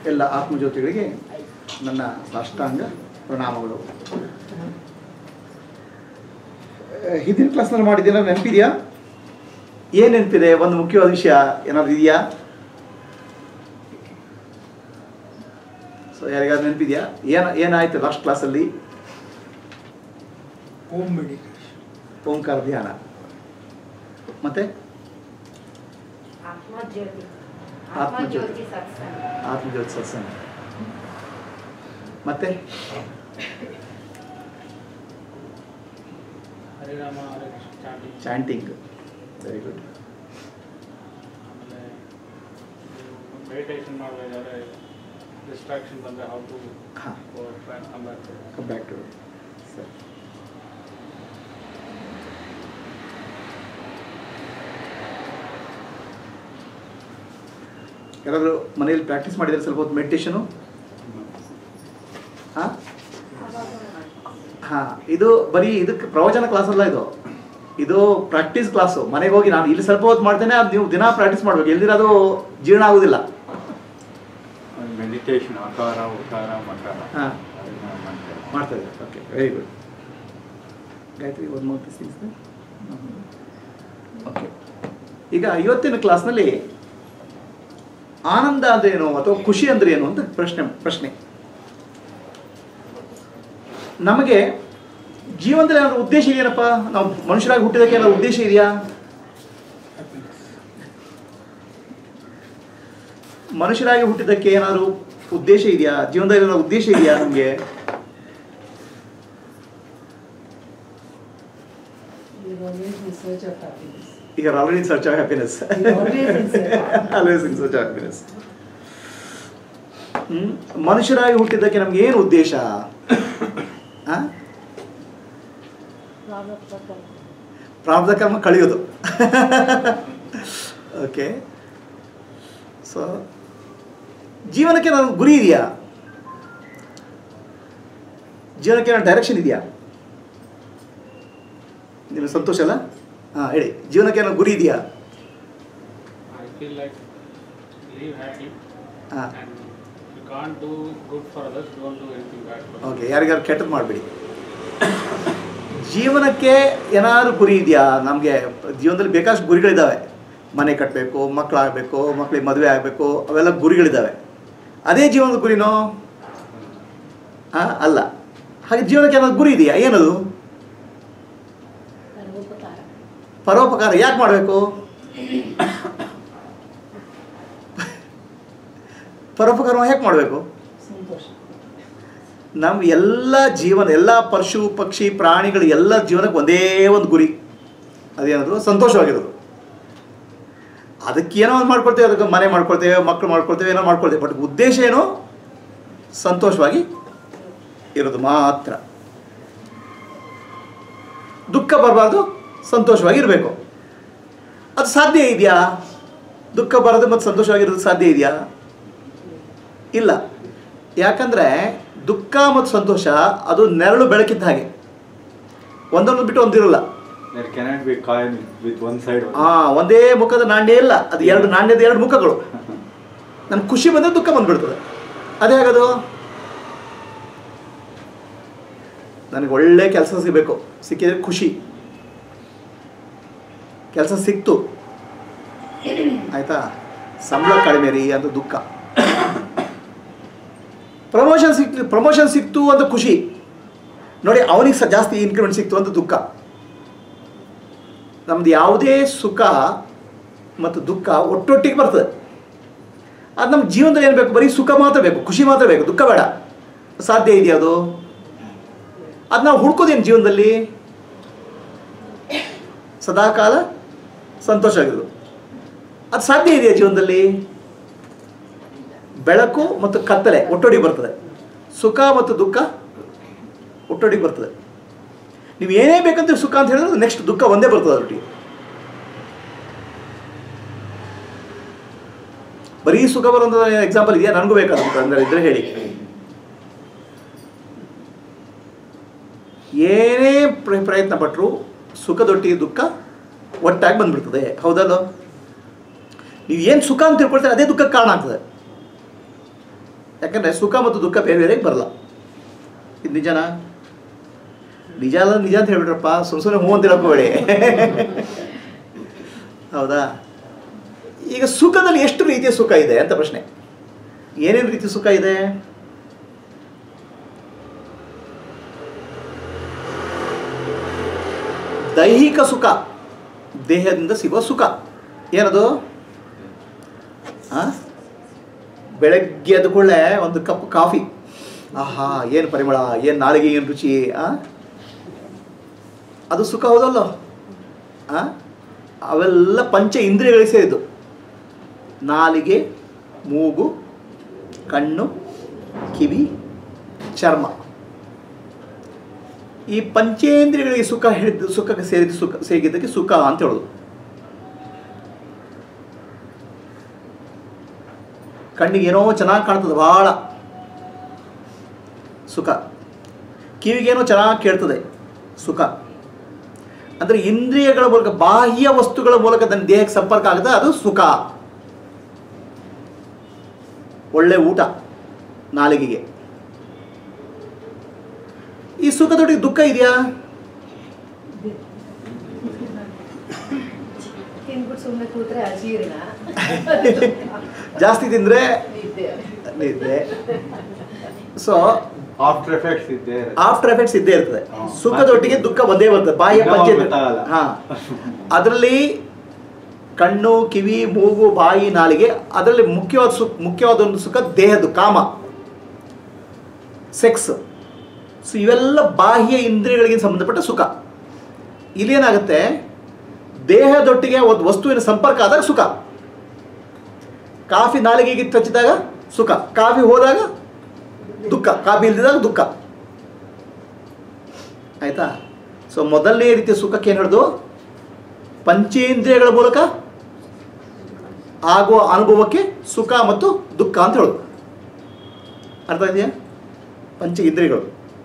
ಎಲ್ಲ ಆತ್ಮಜ್ಯೋತಿಗಳಿಗೆ ನನ್ನ ಸಾಷ್ಟಾಂಗ ಪ್ರಣಾಮಗಳು ಆ, ಹಿಂದಿನ ಕ್ಲಾಸ್ನಲ್ಲಿ ಮಾಡಿದ್ದೀನ ನೆನಪಿದೆಯಾ ಏನು ನೆನಪಿದೆ ಒಂದು ಮುಖ್ಯವಾದ ವಿಷಯ ಏನಾದ್ರು ಇದೆಯಾ ಸೊ ಯಾರಿಗಾದ್ರು ನೆನಪಿದೆಯಾ ಏನು ಏನಾಯ್ತು ಲಾಸ್ಟ್ ಕ್ಲಾಸಲ್ಲಿ ಹೋಮ್ ಮೆಡಿಟೇಷನ್ ಓಂಕಾರ ಧ್ಯಾನ ಮತ್ತೆ ಆತ್ಮಜ್ಯೋತಿ ಆತ್ಮಜ್ಯೋತಿ. ಆತ್ಮಜ್ಯೋತಿ ಸತ್ಸಂಗ ಆತ್ಮಜ್ಯೋತಿ ಸತ್ಸಂಗ ಮತ್ತೆ Harirama Hare Krishna chanting chanting very good ಆಮೇಲೆ ಮೆಡಿಟೇಷನ್ ಮಾಡಬೇಕಾದ್ರೆ ಡಿಸ್ಟ್ರಾಕ್ಷನ್ ಬಂದರೆ ಹೌ ಟು ಹಾಂ come back come back to ಸರಿ ಯಾರಾದರೂ ಮನೆಯಲ್ಲಿ ಪ್ರಾಕ್ಟೀಸ್ ಮಾಡಿದರೆ ಸ್ವಲ್ಪ ಹೊತ್ತು ಮೆಡಿಟೇಷನು ಹಾಂ ಹಾಂ ಇದು ಬರೀ ಇದಕ್ಕೆ ಪ್ರವಚನ ಕ್ಲಾಸ್ ಅಲ್ಲ ಇದು ಇದು ಪ್ರಾಕ್ಟೀಸ್ ಕ್ಲಾಸು ಮನೆಗೆ ಹೋಗಿ ನಾನು ಇಲ್ಲಿ ಸ್ವಲ್ಪ ಹೊತ್ತು ಮಾಡ್ತೇನೆ ಅದು ನೀವು ದಿನ ಪ್ರಾಕ್ಟೀಸ್ ಮಾಡಬೇಕು ಎಲ್ದಿರ ಅದು ಜೀರ್ಣ ಆಗೋದಿಲ್ಲ ಮೆಡಿಟೇಷನ್ ಆಕಾರ ಉಕಾರ ಮಕಾರ ಹಾಂ ಅದನ್ನ ಮಾಡ್ತಾರೆ ಮಾಡ್ತಾ ಇದ್ದಾರೆ ಓಕೆ ವೆರಿ ಗುಡ್ ಗಾಯತ್ರಿ ಒಂದು ಮೂರು ಪೀಸ್ ಓಕೆ ಈಗ ಇವತ್ತಿನ ಕ್ಲಾಸ್ನಲ್ಲಿ ಆನಂದ ಅಂದ್ರೆ ಏನು ಅಥವಾ ಖುಷಿ ಅಂದ್ರೆ ಏನು ಅಂತ ಪ್ರಶ್ನೆ ಪ್ರಶ್ನೆ ನಮಗೆ ಜೀವನದಲ್ಲಿ ಏನಾದ್ರು ಉದ್ದೇಶ ಇದೆಯೇನಪ್ಪ ನಾವು ಮನುಷ್ಯರಾಗಿ ಹುಟ್ಟಿದಕ್ಕೆ ಏನಾದ್ರು ಉದ್ದೇಶ ಇದೆಯಾ ಮನುಷ್ಯರಾಗಿ ಹುಟ್ಟಿದ್ದಕ್ಕೆ ಏನಾದ್ರು ಉದ್ದೇಶ ಇದೆಯಾ ಜೀವನದಲ್ಲಿ ಏನಾದ್ರು ಉದ್ದೇಶ ಇದೆಯಾ ನಮಗೆ You're always in search of happiness. ಈಗ already in search of happiness You're always in search of always in search of happiness ಮನುಷ್ಯರಾಗಿ ಹುಟ್ಟಿದ್ದಕ್ಕೆ ನಮ್ಗೆ ಏನು ಉದ್ದೇಶ ಆ? ಪ್ರಾರಬ್ಧ ಕರ್ಮ ಕಳೆಯೋದು ಓಕೆ ಸೊ ಜೀವನಕ್ಕೆ ನನ್ನ ಗುರಿ ಇದೆಯಾ ಜೀವನಕ್ಕೆ ನನ್ನ ಡೈರೆಕ್ಷನ್ ಇದೆಯಾ ನಿಮಗೆ ಸಂತೋಷ ಅಲ್ಲ ಹಾಂ ಹೇಳಿ ಜೀವನಕ್ಕೆ ನನ್ನ ಗುರಿ ಇದೆಯಾ I feel like live happy ಹಾಂ and you can't do good for others, don't do anything bad for okay ಯಾರಿಗಾರು ಕೆಟ್ಟದ್ದು ಮಾಡಬೇಡಿ ಜೀವನಕ್ಕೆ ಏನಾದ್ರು ಗುರಿ ಇದೆಯಾ ನಮಗೆ ಜೀವನದಲ್ಲಿ ಬೇಕಾದಷ್ಟು ಗುರಿಗಳಿದ್ದಾವೆ ಮನೆ ಕಟ್ಟಬೇಕು ಮಕ್ಕಳಾಗಬೇಕು ಮಕ್ಕಳಿಗೆ ಮದುವೆ ಆಗಬೇಕು ಅವೆಲ್ಲ ಗುರಿಗಳಿದ್ದಾವೆ ಅದೇ ಜೀವನದ ಗುರಿನೋ ಹಾಂ ಅಲ್ಲ ಹಾಗೆ ಜೀವನಕ್ಕೆ ಏನಾದ್ರು ಗುರಿ ಇದೆಯಾ ಏನದು ಪರೋಪಕಾರ ಪರೋಪಕಾರ ಯಾಕೆ ಮಾಡಬೇಕು ಪರೋಪಕಾರ ಹೇಗೆ ಮಾಡಬೇಕು ಸಂತೋಷ ನಮ್ಮ ಎಲ್ಲ ಜೀವನ ಎಲ್ಲ ಪಶು ಪಕ್ಷಿ ಪ್ರಾಣಿಗಳು ಎಲ್ಲ ಜೀವನಕ್ಕೆ ಒಂದೇ ಒಂದು ಗುರಿ ಅದೇನಾದ್ರು ಸಂತೋಷವಾಗಿರೋದು ಅದಕ್ಕೆ ಏನೋ ಒಂದು ಮಾಡ್ಕೊಳ್ತೇವೆ ಅದಕ್ಕೆ ಮನೆ ಮಾಡ್ಕೊಳ್ತೇವೆ ಮಕ್ಕಳು ಮಾಡ್ಕೊಳ್ತೇವೆ ಏನೋ ಮಾಡ್ಕೊಳ್ತೇವೆ ಬಟ್ ಉದ್ದೇಶ ಏನು ಸಂತೋಷವಾಗಿ ಇರೋದು ಮಾತ್ರ ದುಃಖ ಬರಬಾರ್ದು ಸಂತೋಷವಾಗಿ ಇರಬೇಕು ಅದು ಸಾಧ್ಯ ಇದೆಯಾ ದುಃಖ ಬರೋದು ಮತ್ತು ಸಂತೋಷವಾಗಿರೋದು ಸಾಧ್ಯ ಇದೆಯಾ ಇಲ್ಲ ಯಾಕಂದರೆ ದುಃಖ ಮತ್ತು ಸಂತೋಷ ಅದು ನೆರಳು ಬೆಳಕಿದ್ದ ಹಾಗೆ ಒಂದೊಂದು ಬಿಟ್ಟು ಒಂದಿರಲ್ಲ There cannot be coin with one side. only. ಆ ಒಂದೇ ಮುಖದ ನಾಣ್ಯ ಇಲ್ಲ ಅದು ಎರಡು ನಾಣ್ಯದ ಎರಡು ಮುಖಗಳು ನನ್ಗೆ ಖುಷಿ ಬಂದರೆ ದುಃಖ ಬಂದ್ಬಿಡ್ತದೆ ಅದೇ ಆಗೋದು ನನಗೆ ಒಳ್ಳೆ ಕೆಲಸ ಸಿಗಬೇಕು ಸಿಕ್ಕಿದ್ರೆ ಖುಷಿ ಕೆಲಸ ಸಿಕ್ತು ಆಯ್ತಾ ಸಂಬಳ ಕಡಿಮೆ ರೀ ಅಂತ ದುಃಖ ಪ್ರಮೋಷನ್ ಸಿಕ್ ಪ್ರಮೋಷನ್ ಸಿಕ್ತು ಅಂತ ಖುಷಿ ನೋಡಿ ಅವನಿಗೆ ಸ ಜಾಸ್ತಿ ಇನ್ಕ್ರಿಮೆಂಟ್ ಸಿಕ್ತು ಅಂತ ದುಃಖ ನಮ್ದು ಯಾವುದೇ ಸುಖ ಮತ್ತು ದುಃಖ ಒಟ್ಟೊಟ್ಟಿಗೆ ಬರ್ತದೆ ಅದು ನಮ್ಮ ಜೀವನದಲ್ಲಿ ಏನು ಬೇಕು ಬರೀ ಸುಖ ಮಾತ್ರ ಬೇಕು ಖುಷಿ ಮಾತ್ರ ಬೇಕು ದುಃಖ ಬೇಡ ಸಾಧ್ಯ ಇದೆಯಾ ಅದು ಅದು ನಾವು ಹುಡ್ಕೋದೇನು ಜೀವನದಲ್ಲಿ ಸದಾಕಾಲ ಸಂತೋಷ ಆಗಿರೋದು ಅದು ಸಾಧ್ಯ ಇದೆಯಾ ಜೀವನದಲ್ಲಿ ಬೆಳಕು ಮತ್ತು ಕತ್ತಲೆ ಒಟ್ಟೊಟ್ಟಿಗೆ ಬರ್ತದೆ ಸುಖ ಮತ್ತು ದುಃಖ ಒಟ್ಟೊಟ್ಟಿಗೆ ಬರ್ತದೆ ನೀವು ಏನೇ ಬೇಕಂತ ಸುಖ ಅಂತ ಹೇಳಿದ್ರೆ ನೆಕ್ಸ್ಟ್ ದುಃಖ ಒಂದೇ ಬರ್ತದೆ ಅದರೊಟ್ಟಿಗೆ ಬರೀ ಸುಖ ಬರೋಂಥ ಎಕ್ಸಾಂಪಲ್ ಇದೆಯಾ ನನಗೂ ಬೇಕಾದಂತ ಅಂದರೆ ಇದ್ರೆ ಹೇಳಿ ಏನೇ ಪ್ರ- ಪ್ರಯತ್ನ ಪಟ್ಟರು ಸುಖದೊಟ್ಟಿಗೆ ದುಃಖ ಒಟ್ಟಾಗಿ ಬಂದ್ಬಿಡ್ತದೆ ಹೌದಲ್ಲ ನೀವು ಏನು ಸುಖ ಅಂತ ತಿಳ್ಕೊಳ್ತೀರ ಅದೇ ದುಃಖಕ್ಕೆ ಕಾರಣ ಆಗ್ತದೆ ಯಾಕಂದರೆ ಸುಖ ಮತ್ತು ದುಃಖ ಬೇರೆ ಬೇರೆ ಬರಲ್ಲ ಇದು ನಿಜನಾ ನಿಜ ಅಲ್ಲ ನಿಜ ಅಂತ ಹೇಳ್ಬಿಟ್ರಪ್ಪ ಸುಮ್ಮನೆ ಸುಮ್ಮನೆ ಹ್ಞೂ ಅಂತ ಹೇಳಕ್ಕೋಬೇಡಿ ಹೌದಾ ಈಗ ಸುಖದಲ್ಲಿ ಎಷ್ಟು ರೀತಿಯ ಸುಖ ಇದೆ ಅಂತ ಪ್ರಶ್ನೆ ಏನೇನು ರೀತಿ ಸುಖ ಇದೆ ದೈಹಿಕ ಸುಖ ದೇಹದಿಂದ ಸಿಗುವ ಸುಖ ಏನದು ಆ? ಬೆಳಗ್ಗೆ ಎದ್ದ ಕೂಡಲೇ ಒಂದು ಕಪ್ ಕಾಫಿ ಆಹಾ ಏನು ಪರಿಮಳ ಏನು ನಾಲಿಗೆ ಏನು ರುಚಿ ಆ? ಅದು ಸುಖ ಹೌದಲ್ಲೋ ಆ? ಅವೆಲ್ಲ ಪಂಚ ಇಂದ್ರಿಯಗಳಿಗೆ ಸೇರಿದ್ದು ನಾಲಿಗೆ ಮೂಗು ಕಣ್ಣು ಕಿವಿ ಚರ್ಮ ಈ ಪಂಚೇಂದ್ರಿಯಗಳಿಗೆ ಸುಖ ಹೇಳಿದ್ದು ಸುಖಕ್ಕೆ ಸೇರಿದ ಸುಖ ಸೇರಿದ್ದಕ್ಕೆ ಸುಖ ಅಂತ ಹೇಳೋದು ಕಣ್ಣಿಗೆ ಏನೋ ಚೆನ್ನಾಗಿ ಕಾಣ್ತದೆ ಭಾಳ ಸುಖ ಕಿವಿಗೇನೋ ಚೆನ್ನಾಗಿ ಕೇಳ್ತದೆ ಸುಖ ಅಂದರೆ ಇಂದ್ರಿಯಗಳ ಮೂಲಕ ಬಾಹ್ಯ ವಸ್ತುಗಳ ಮೂಲಕ ನನ್ನ ದೇಹಕ್ಕೆ ಸಂಪರ್ಕ ಆಗುತ್ತೆ ಅದು ಸುಖ ಒಳ್ಳೆ ಊಟ ನಾಲಿಗೆಗೆ ಈ ಸುಖದೊಟ್ಟಿಗೆ ದುಃಖ ಇದೆಯಾ ತಿನ್ಬಿಟ್ಟು ಸುಮ್ಮನೆ ಕೂತ್ರೆ ಅಜೀರ್ಣ ಜಾಸ್ತಿ ತಿಂದರೆ ನಿದ್ದೆ ನಿದ್ದೆ ಸೊ ಆಫ್ಟರ್ ಎಫೆಕ್ಟ್ಸ್ ಇದ್ದೇ ಇರುತ್ತೆ. ಆಫ್ಟರ್ ಎಫೆಕ್ಟ್ಸ್ ಇದ್ದೇ ಇರ್ತದೆ ಹಾ. ಸುಖದೊಟ್ಟಿಗೆ ದುಃಖ ಬಂದೇ ಬರ್ತದೆ ಬಾಹ್ಯ ಯಾವಾಗ ಪಂಚ ಗೊತ್ತಾಗಲ್ಲ. ಹಾ ಅದರಲ್ಲಿ ಕಣ್ಣು ಕಿವಿ ಮೂಗು ಬಾಯಿ ನಾಲಿಗೆ ಅದರಲ್ಲಿ ಮುಖ್ಯವಾದ ಸುಖ ಮುಖ್ಯವಾದ ಒಂದು ಸುಖ ದೇಹದ್ದು ಕಾಮ ಸೆಕ್ಸ್ ಸೊ ಇವೆಲ್ಲ ಬಾಹ್ಯ ಇಂದ್ರಿಯಗಳಿಗೆ ಸಂಬಂಧಪಟ್ಟ ಸುಖ ಇಲ್ಲೇನಾಗುತ್ತೆ ದೇಹದೊಟ್ಟಿಗೆ ಒಂದು ವಸ್ತುವಿನ ಸಂಪರ್ಕ ಆದಾಗ ಸುಖ ಕಾಫಿ ನಾಲಿಗೆಗೆ ತಚ್ಚಿದಾಗ ಸುಖ ಕಾಫಿ ಹೋದಾಗ ದುಃಖ ಕಾಫಿ ಇಲ್ದಿದಾಗ ದುಃಖ ಆಯ್ತಾ ಸೊ ಮೊದಲನೇ ರೀತಿಯ ಸುಖಕ್ಕೆ ಏನು ಹಿಡಿದು ಪಂಚೇಂದ್ರಿಯಗಳ ಮೂಲಕ ಆಗುವ ಅನುಭವಕ್ಕೆ ಸುಖ ಮತ್ತು ದುಃಖ ಅಂತ ಹೇಳೋದು ಅರ್ಥ ಇದೆಯಾ ಪಂಚ ಇಂದ್ರಿಯಗಳು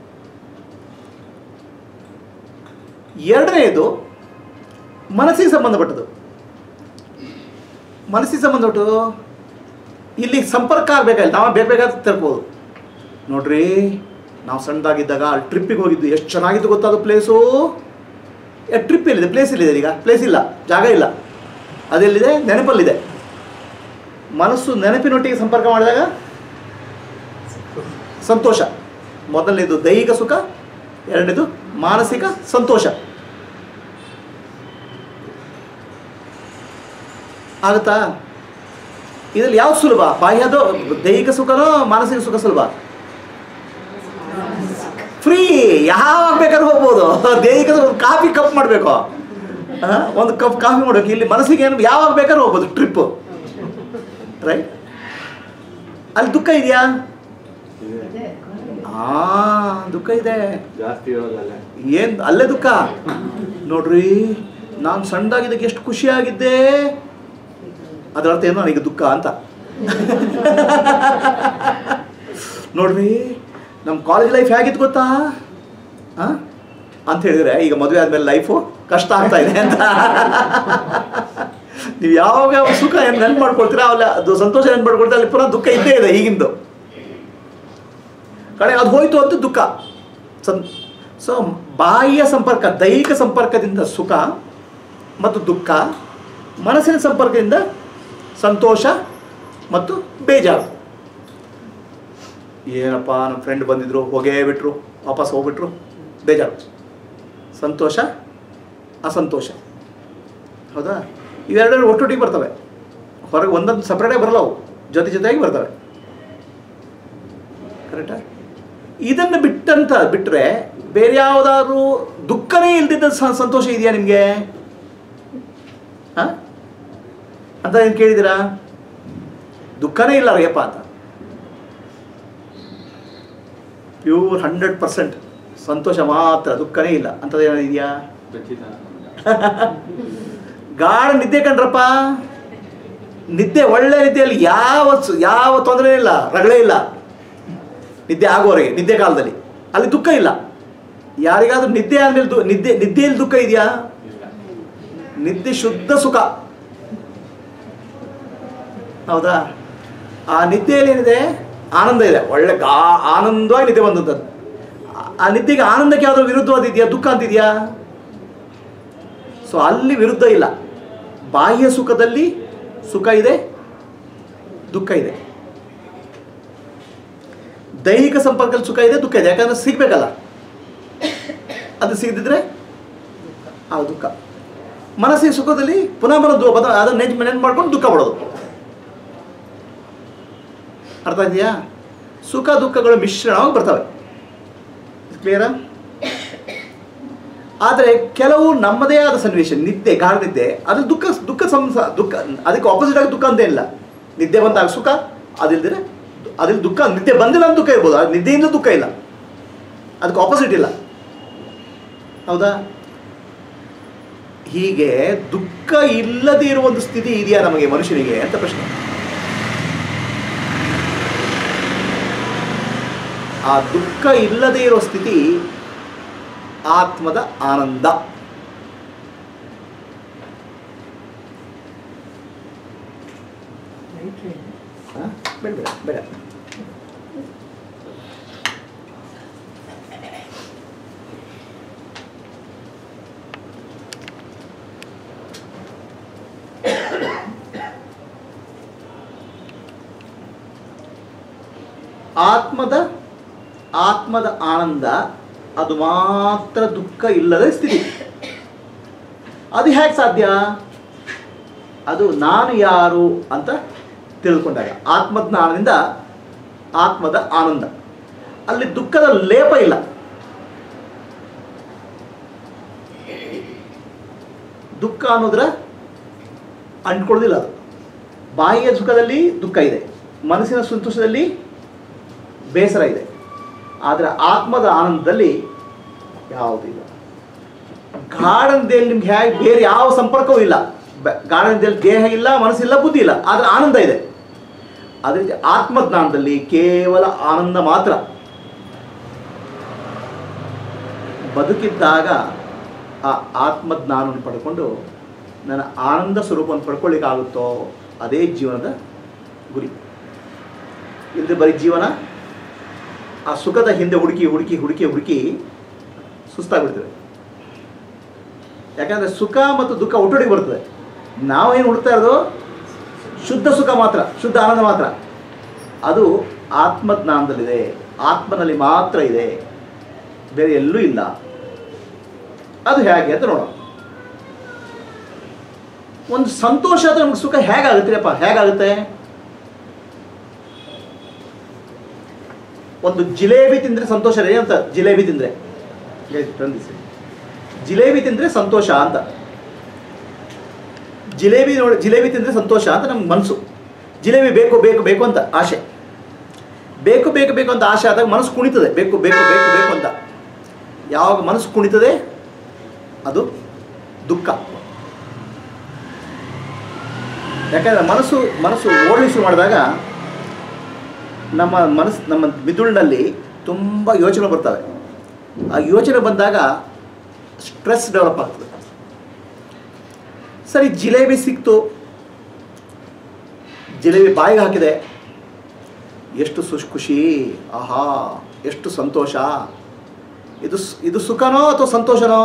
ಎರಡನೆಯದು ಮನಸ್ಸಿಗೆ ಸಂಬಂಧಪಟ್ಟದ್ದು ಮನಸ್ಸಿಗೆ ಸಂಬಂಧಪಟ್ಟದ್ದು ಇಲ್ಲಿ ಸಂಪರ್ಕ ಆಗಬೇಕಾಗಿಲ್ಲ ನಾವು ಬೇಕಾದ ತಿಳ್ಬೋದು ನೋಡ್ರಿ ನಾವು ಸಣ್ಣದಾಗಿದ್ದಾಗ ಅಲ್ಲಿ ಟ್ರಿಪ್ಪಿಗೆ ಹೋಗಿದ್ದು ಎಷ್ಟು ಚೆನ್ನಾಗಿತ್ತು ಗೊತ್ತಾ ಅದು ಪ್ಲೇಸು ಟ್ರಿಪ್ ಎಲ್ಲಿದೆ ಪ್ಲೇಸ್ ಎಲ್ಲಿದೆ ಈಗ ಪ್ಲೇಸ್ ಇಲ್ಲ ಜಾಗ ಇಲ್ಲ ಅದೆಲ್ಲಿದೆ ನೆನಪಲ್ಲಿದೆ ಮನಸ್ಸು ನೆನಪಿನೊಟ್ಟಿಗೆ ಸಂಪರ್ಕ ಮಾಡಿದಾಗ ಸಂತೋಷ ಮೊದಲನೇದು ದೈಹಿಕ ಸುಖ ಎರಡನೇದು ಮಾನಸಿಕ ಸಂತೋಷ ಆಗುತ್ತಾ ಇದರಲ್ಲಿ ಯಾವ್ದು ಸುಲಭ ಬಾಹ್ಯದು ದೈಹಿಕ ಸುಖನೋ ಮಾನಸಿಕ ಸುಖ ಸುಲಭ ಫ್ರೀ ಯಾವಾಗ ಬೇಕಾದ್ರೂ ಹೋಗ್ಬೋದು ದೈಹಿಕ ಸುಖ ಒಂದು ಕಾಫಿ ಕಪ್ ಮಾಡಬೇಕು ಒಂದು ಕಪ್ ಕಾಫಿ ಮಾಡಬೇಕು ಇಲ್ಲಿ ಮನಸ್ಸಿಗೆ ಏನು ಯಾವಾಗ ಬೇಕಾದ್ರೂ ಹೋಗ್ಬೋದು ಟ್ರಿಪ್ಪು ರೈಟ್ ಅಲ್ಲಿ ದುಃಖ ಇದೆಯಾ ಇದೆ. ಇದೆ ಆ ದುಃಖ ಇದೆ ಜಾಸ್ತಿ ಇರೋದಲ್ಲೇ ಏನ್ ಅಲ್ಲೇ ದುಃಖ ನೋಡ್ರಿ ನಾನು ಸಣ್ಣದಾಗಿದ್ದಕ್ಕೆ ಎಷ್ಟು ಖುಷಿಯಾಗಿದ್ದೆ ಅದರ ಅರ್ಥ ಏನು ನನಗೆ ದುಃಖ ಅಂತ ನೋಡ್ರಿ ನಮ್ಮ ಕಾಲೇಜ್ ಲೈಫ್ ಹೇಗಿತ್ತು ಗೊತ್ತಾ ಆ? ಅಂತ ಹೇಳಿದ್ರೆ ಈಗ ಮದುವೆ ಆದ್ಮೇಲೆ ಲೈಫು ಕಷ್ಟ ಆಗ್ತಾ ಇದೆ ಅಂತ ನೀವು ಯಾವಾಗ ಯಾವ ಸುಖ ಏನು ನೆನ್ಪು ಮಾಡ್ಕೊಳ್ತೀರಾ ಅಲ್ಲಿ ಅದು ಸಂತೋಷ ನೆನ್ಪು ಮಾಡ್ಕೊಳ್ತೀರಾ ಅಲ್ಲಿ ಪುನಃ ದುಃಖ ಇದ್ದೇ ಇದೆ ಈಗಿಂದು ಕಡೆ ಅದು ಹೋಯ್ತು ಅಂತ ದುಃಖ ಸಂ ಸೊ ಬಾಹ್ಯ ಸಂಪರ್ಕ ದೈಹಿಕ ಸಂಪರ್ಕದಿಂದ ಸುಖ ಮತ್ತು ದುಃಖ ಮನಸ್ಸಿನ ಸಂಪರ್ಕದಿಂದ ಸಂತೋಷ ಮತ್ತು ಬೇಜಾರು ಏನಪ್ಪ ನಮ್ಮ ಫ್ರೆಂಡ್ ಬಂದಿದ್ರು ಹೋಗೇ ಬಿಟ್ರು ವಾಪಸ್ ಹೋಗ್ಬಿಟ್ರು ಬೇಜಾರು ಸಂತೋಷ ಅಸಂತೋಷ ಹೌದಾ ಇವೆರಡೂ ಒಟ್ಟೊಟ್ಟಿಗೆ ಬರ್ತವೆ ಹೊರಗೆ ಒಂದೊಂದು ಸಪ್ರೇಟಾಗಿ ಬರಲ್ಲ ಅವು ಜೊತೆ ಜೊತೆಯಾಗಿ ಬರ್ತವೆ ಕರೆಕ್ಟಾ ಇದನ್ನು ಬಿಟ್ಟಂತ ಬಿಟ್ಟರೆ ಬೇರೆ ಯಾವುದಾದ್ರೂ ದುಃಖನೇ ಇಲ್ದಿದ್ದ ಸ- ಸಂತೋಷ ಇದೆಯಾ ನಿಮಗೆ ಹಾಂ ಅಂತ ಏನು ಕೇಳಿದ್ದೀರಾ ದುಃಖನೇ ಇಲ್ಲ ರಯ್ಯಪ್ಪ ಅಂತ ಪ್ಯೂರ್ ಹಂಡ್ರೆಡ್ ಪರ್ಸೆಂಟ್ ಸಂತೋಷ ಮಾತ್ರ ದುಃಖನೇ ಇಲ್ಲ ಅಂಥದ್ದು ಏನಾದ್ರು ಇದೆಯಾ ಖಚಿತ ಗಾಢ ನಿದ್ದೆ ಕಂಡ್ರಪ್ಪ ನಿದ್ದೆ ಒಳ್ಳೆ ನಿದ್ದೆಯಲ್ಲಿ ಯಾವ ಸು- ಯಾವ ತೊಂದರೆ ಇಲ್ಲ ರಗಳೆ ಇಲ್ಲ ನಿದ್ದೆ ಆಗುವವರೆಗೆ ನಿದ್ದೆ ಕಾಲದಲ್ಲಿ ಅಲ್ಲಿ ದುಃಖ ಇಲ್ಲ ಯಾರಿಗಾದ್ರೂ ನಿದ್ದೆ ಆದ್ಮೇಲೆ ದು ನಿದ್ದೆ ನಿದ್ದೆಯಲ್ಲಿ ದುಃಖ ಇದೆಯಾ ಇಲ್ಲ ನಿದ್ದೆ ಶುದ್ಧ ಸುಖ ಹೌದಾ ಆ ನಿದ್ದೆಯಲ್ಲಿ ಏನಿದೆ ಆನಂದ ಇದೆ ಒಳ್ಳೆ ಗಾ ಆನಂದವಾಗಿ ನಿದ್ದೆ ಬಂದದ್ದು ಆ- ಆ ನಿದ್ದೆಗೆ ಆನಂದಕ್ಕೆ ಯಾವ್ದಾದ್ರು ವಿರುದ್ಧವಾದಿದೆಯಾ ದುಃಖ ಅಂತಿದೆಯಾ ಸೊ ಅಲ್ಲಿ ವಿರುದ್ಧ ಇಲ್ಲ ಬಾಹ್ಯ ಸುಖದಲ್ಲಿ ಸುಖ ಇದೆ ದುಃಖ ಇದೆ ದೈಹಿಕ ಸಂಪರ್ಕದಲ್ಲಿ ಸುಖ ಇದೆ ದುಃಖ ಇದೆ ಯಾಕಂದ್ರೆ ಸಿಗ್ಬೇಕಲ್ಲ ಅದು ಸಿಗದಿದ್ರೆ ಆ ದುಃಖ ಮನಸ್ಸಿನ ಸುಖದಲ್ಲಿ ಪುನಃ ಬರೋದು ಬದ ಅದನ್ನ ನೆನ್ಪು ನೆನ್ಪು ಮಾಡ್ಕೊಂಡು ದುಃಖ ಪಡೋದು ಅರ್ಥ ಇದೆಯಾ ಸುಖ ದುಃಖಗಳು ಮಿಶ್ರಣವಾಗಿ ಬರ್ತವೆ ಕ್ಲಿಯರಾ ಆದರೆ ಕೆಲವು ನಮ್ಮದೇ ಆದ ಸನ್ನಿವೇಶ ನಿದ್ದೆ ಗಾಢ ನಿದ್ದೆ ಅದು ದುಃಖ ದುಃಖ ಸಂಸ ದುಃಖ ಅದಕ್ಕೆ ಆಪೋಸಿಟ್ ಆಗಿ ದುಃಖ ಅಂತ ಇಲ್ಲ ನಿದ್ದೆ ಬಂದಾಗ ಸುಖ ಅದಿಲ್ದಿರೆ ಅದ್ರಲ್ಲಿ ದುಃಖ ನಿದ್ದೆ ಬಂದಿಲ್ಲ ಅಂತ ದುಃಖ ಇರ್ಬೋದು ಅದು ನಿದ್ದೆಯಿಂದ ದುಃಖ ಇಲ್ಲ ಅದಕ್ಕೆ ಆಪೋಸಿಟ್ ಇಲ್ಲ ಹೌದಾ ಹೀಗೆ ದುಃಖ ಇಲ್ಲದೆ ಇರುವ ಒಂದು ಸ್ಥಿತಿ ಇದೆಯಾ ನಮಗೆ ಮನುಷ್ಯನಿಗೆ ಅಂತ ಪ್ರಶ್ನೆ ಆ ದುಃಖ ಇಲ್ಲದೆ ಇರೋ ಸ್ಥಿತಿ ಆತ್ಮದ ಆನಂದ ಹ? ಬೇಡ ಬೇಡ ಬೇಡ ಆತ್ಮದ ಆತ್ಮದ ಆನಂದ ಅದು ಮಾತ್ರ ದುಃಖ ಇಲ್ಲದ ಸ್ಥಿತಿ ಅದು ಹೇಗೆ ಸಾಧ್ಯ ಅದು ನಾನು ಯಾರು ಅಂತ ತಿಳ್ಕೊಂಡಾಗ ಆತ್ಮಜ್ಞಾನದಿಂದ ಆತ್ಮದ ಆನಂದ ಅಲ್ಲಿ ದುಃಖದ ಲೇಪ ಇಲ್ಲ ದುಃಖ ಅನ್ನೋದ್ರ ಅಂಟ್ಕೊಳ್ಳೋದಿಲ್ಲ ಅದು ಬಾಹ್ಯ ಸುಖದಲ್ಲಿ ದುಃಖ ಇದೆ ಮನಸ್ಸಿನ ಸಂತೋಷದಲ್ಲಿ ಬೇಸರ ಇದೆ ಆದರೆ ಆತ್ಮದ ಆನಂದದಲ್ಲಿ ಯಾವುದಿಲ್ಲ ಗಾಢನದಲ್ಲಿ ನಿಮ್ಗೆ ಹೇಗೆ ಬೇರೆ ಯಾವ ಸಂಪರ್ಕವೂ ಇಲ್ಲ ಬ- ಗಾಢನದಲ್ಲಿ ದೇಹ ಇಲ್ಲ ಮನಸ್ಸಿಲ್ಲ ಬುದ್ಧಿ ಇಲ್ಲ ಆದರೆ ಆನಂದ ಇದೆ ಅದೇ ರೀತಿ ಆತ್ಮಜ್ಞಾನದಲ್ಲಿ ಕೇವಲ ಆನಂದ ಮಾತ್ರ ಬದುಕಿದ್ದಾಗ ಆ ಆತ್ಮಜ್ಞಾನವನ್ನು ಪಡ್ಕೊಂಡು ನನ್ನ ಆನಂದ ಸ್ವರೂಪವನ್ನು ಪಡ್ಕೊಳ್ಳಿಕ್ಕಾಗುತ್ತೋ ಅದೇ ಜೀವನದ ಗುರಿ ಇಲ್ಲದೆ ಬರೀ ಜೀವನ ಆ ಸುಖದ ಹಿಂದೆ ಹುಡುಕಿ ಹುಡುಕಿ ಹುಡುಕಿ ಹುಡುಕಿ ಸುಸ್ತಾಗ್ಬಿಡ್ತೇವೆ ಯಾಕಂದರೆ ಸುಖ ಮತ್ತು ದುಃಖ ಒಟ್ಟೊಟ್ಟಿಗೆ ಬರ್ತದೆ ನಾವೇನು ಹುಡುಕ್ತಾ ಇರೋದು ಶುದ್ಧ ಸುಖ ಮಾತ್ರ ಶುದ್ಧ ಆನಂದ ಮಾತ್ರ ಅದು ಆತ್ಮಜ್ಞಾನದಲ್ಲಿದೆ ಆತ್ಮನಲ್ಲಿ ಮಾತ್ರ ಇದೆ ಬೇರೆ ಎಲ್ಲೂ ಇಲ್ಲ ಅದು ಹೇಗೆ ಅಂತ ನೋಡೋಣ ಒಂದು ಸಂತೋಷ ಆದರೆ ನಮ್ಗೆ ಸುಖ ಹೇಗಾಗುತ್ತೆ ಹೇಗಾಗುತ್ತೆ ಒಂದು ಜಿಲೇಬಿ ತಿಂದರೆ ಸಂತೋಷ ರೀ ಅಂತ ಜಿಲೇಬಿ ತಿಂದರೆ ತಂದಿಸಿ ಜಿಲೇಬಿ ತಿಂದರೆ ಸಂತೋಷ ಅಂತ ಜಿಲೇಬಿ ನೋಡಿ ಜಿಲೇಬಿ ತಿಂದರೆ ಸಂತೋಷ ಅಂತ ನಮ್ಗೆ ಮನಸ್ಸು ಜಿಲೇಬಿ ಬೇಕು ಬೇಕು ಬೇಕು ಅಂತ ಆಸೆ ಬೇಕು ಬೇಕು ಬೇಕು ಅಂತ ಆಸೆ ಆದಾಗ ಮನಸ್ಸು ಕುಣಿತದೆ ಬೇಕು ಬೇಕು ಬೇಕು ಬೇಕು ಅಂತ ಯಾವಾಗ ಮನಸ್ಸು ಕುಣಿತದೆ ಅದು ದುಃಖ ಯಾಕಂದರೆ ಮನಸ್ಸು ಮನಸ್ಸು ಓಡಲಿ ಶುರು ಮಾಡಿದಾಗ ನಮ್ಮ ಮನಸ್ಸು ನಮ್ಮ ಮಿದುಳಿನಲ್ಲಿ ತುಂಬ ಯೋಚನೆ ಬರ್ತವೆ ಆ ಯೋಚನೆ ಬಂದಾಗ ಸ್ಟ್ರೆಸ್ ಡೆವಲಪ್ ಆಗ್ತದೆ ಸರಿ ಜಿಲೇಬಿ ಸಿಕ್ತು ಜಿಲೇಬಿ ಬಾಯಿಗೆ ಹಾಕಿದೆ ಎಷ್ಟು ಸುಶ್ ಖುಷಿ ಆಹಾ ಎಷ್ಟು ಸಂತೋಷ ಇದು ಸ್- ಇದು ಸುಖನೋ ಅಥವಾ ಸಂತೋಷನೋ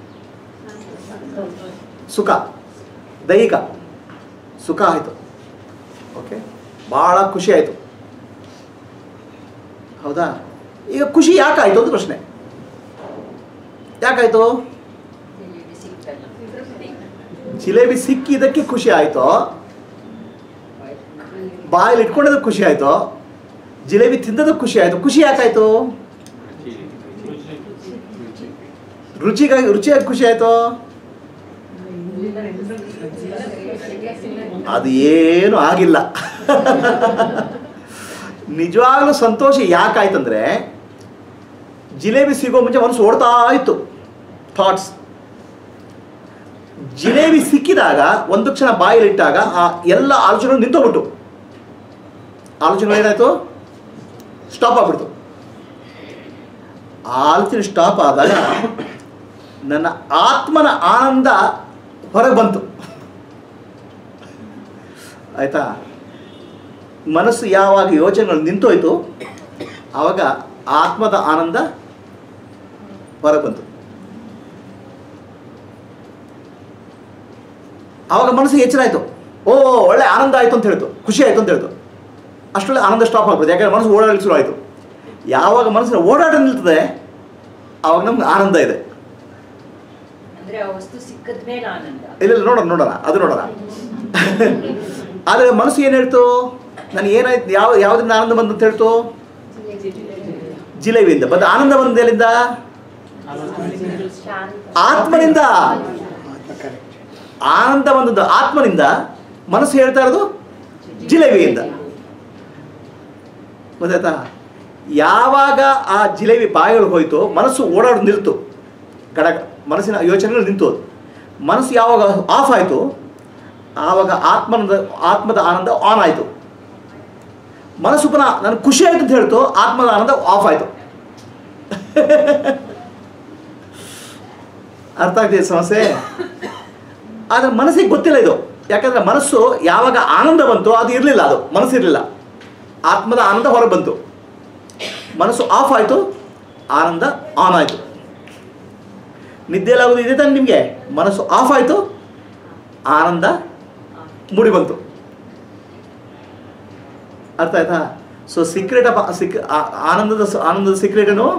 ಸುಖ ದೈಹಿಕ ಸುಖ ಆಯಿತು ಓಕೆ ಭಾಳ ಖುಷಿ ಆಯಿತು ಹೌದಾ ಈಗ ಖುಷಿ ಯಾಕಾಯಿತು ಅಂತ ಪ್ರಶ್ನೆ ಯಾಕಾಯಿತು ಜಿಲೇಬಿ ಸಿಕ್ಕಿದ್ದಕ್ಕೆ ಖುಷಿ ಆಯಿತು ಬಾಯಲ್ಲಿ ಇಟ್ಕೊಂಡಿದ್ದಕ್ಕೆ ಖುಷಿ ಆಯಿತು ಜಿಲೇಬಿ ತಿಂದದಕ್ಕೆ ಖುಷಿ ಆಯಿತು ಖುಷಿ ಯಾಕಾಯಿತು ರುಚಿಗಾಗಿ ರುಚಿಯಾಗಿ ಖುಷಿ ಆಯಿತು ಅದು ಏನು ಆಗಿಲ್ಲ ನಿಜವಾಗ್ಲೂ ಸಂತೋಷ ಯಾಕಾಯ್ತಂದ್ರೆ ಜಿಲೇಬಿ ಸಿಗೋ ಮುಂಚೆ ಮನಸ್ಸು ಓಡ್ತಾ ಇತ್ತು ಥಾಟ್ಸ್ ಜಿಲೇಬಿ ಸಿಕ್ಕಿದಾಗ ಒಂದು ಕ್ಷಣ ಬಾಯಲ್ಲಿಟ್ಟಾಗ ಆ ಎಲ್ಲ ಆಲೋಚನೆಗಳು ನಿಂತೋಗ್ಬಿಟ್ಟು ಆಲೋಚನೆ ಏನಾಯ್ತು ಸ್ಟಾಪ್ ಆಗ್ಬಿಡ್ತು ಆ ಆಲೋಚನೆ ಸ್ಟಾಪ್ ಆದಾಗ ನನ್ನ ಆತ್ಮನ ಆನಂದ ಹೊರಗೆ ಬಂತು ಆಯ್ತಾ ಮನಸ್ಸು ಯಾವಾಗ ಯೋಚನೆಗಳು ನಿಂತೋಯ್ತು ಆವಾಗ ಆತ್ಮದ ಆನಂದ ಹೊರಗೆ ಬಂತು ಆವಾಗ ಮನಸ್ಸಿಗೆ ಎಚ್ಚರ ಆಯಿತು ಓ ಒಳ್ಳೆ ಆನಂದ ಆಯಿತು ಅಂತ ಹೇಳ್ತು ಖುಷಿ ಆಯಿತು ಅಂತ ಹೇಳ್ತು ಅಷ್ಟರಲ್ಲೇ ಆನಂದ ಸ್ಟಾಪ್ ಆಗ್ಬೋದು ಯಾಕಂದ್ರೆ ಮನಸ್ಸು ಓಡಾಡಲಿಕ್ಕೆ ಶುರು ಆಯಿತು ಯಾವಾಗ ಮನಸ್ಸಿನ ಓಡಾಟ ನಿಲ್ತದೆ ಆವಾಗ ನಮ್ಗೆ ಆನಂದ ಇದೆ ಅಂದ್ರೆ ಆ ವಸ್ತು ಸಿಕ್ಕದ ಮೇಲೆ ಆನಂದ ಇಲ್ಲ ಇಲ್ಲ, ನೋಡೋಣ ನೋಡೋಣ ಅದು ನೋಡೋಣ ಆದರೆ ಮನಸ್ಸು ಏನು ಹೇಳ್ತು ನನಗೆ ಏನಾಯ್ತು ಯಾವ ಯಾವುದರಿಂದ ಆನಂದ ಬಂತು ಅಂತ ಹೇಳ್ತು ಜಿಲೇಬಿಯಿಂದ ಬಂದ ಆನಂದ ಬಂದ ಎಲ್ಲಿಂದ ಆತ್ಮನಿಂದ ಆನಂದ ಬಂದದ್ದು ಆತ್ಮನಿಂದ ಮನಸ್ಸು ಹೇಳ್ತಾ ಇರೋದು ಜಿಲೇಬಿಯಿಂದ ಗೊತ್ತಾಯ್ತಾ ಯಾವಾಗ ಆ ಜಿಲೇಬಿ ಬಾಯಿಗಳು ಹೋಯ್ತು ಮನಸ್ಸು ಓಡಾಡೋದು ನಿಲ್ತು ಕಡಗ ಮನಸ್ಸಿನ ಯೋಚನೆಗಳು ನಿಂತು ಹೋದ್ವು. ಮನಸ್ಸು ಯಾವಾಗ ಆಫ್ ಆಯಿತು ಆವಾಗ ಆತ್ಮನದ ಆತ್ಮದ ಆನಂದ ಆನ್ ಆಯಿತು ಮನಸ್ಸು ಪುನಃ ನನಗೆ ಖುಷಿ ಆಯ್ತು ಅಂತ ಹೇಳ್ತು ಆತ್ಮದ ಆನಂದ ಆಫ್ ಆಯಿತು ಅರ್ಥ ಆಗ್ತಿದೆ ಸಮಸ್ಯೆ ಆದರೆ ಮನಸ್ಸಿಗೆ ಗೊತ್ತಿಲ್ಲ ಇದು ಯಾಕಂದ್ರೆ ಮನಸ್ಸು ಯಾವಾಗ ಆನಂದ ಬಂತು ಅದು ಇರಲಿಲ್ಲ ಅದು ಮನಸ್ಸು ಇರಲಿಲ್ಲ ಆತ್ಮದ ಆನಂದ ಹೊರಗೆ ಬಂತು ಮನಸ್ಸು ಆಫ್ ಆಯಿತು ಆನಂದ ಆನ್ ಆಯಿತು ನಿದ್ದೆಲಾಗೋದು ಇದೆ ತಾನೆ ನಿಮಗೆ ಮನಸ್ಸು ಆಫ್ ಆಯಿತು ಆನಂದ ಮೂಡಿ ಬಂತು ಅರ್ಥ ಆಯ್ತಾ ಸೊ ಸೀಕ್ರೆಟ್ ಆಫ್ ಸಿಕ್ ಆ- ಆನಂದದ ಸ- ಆನಂದದ ಸೀಕ್ರೆಟ್ ಏನು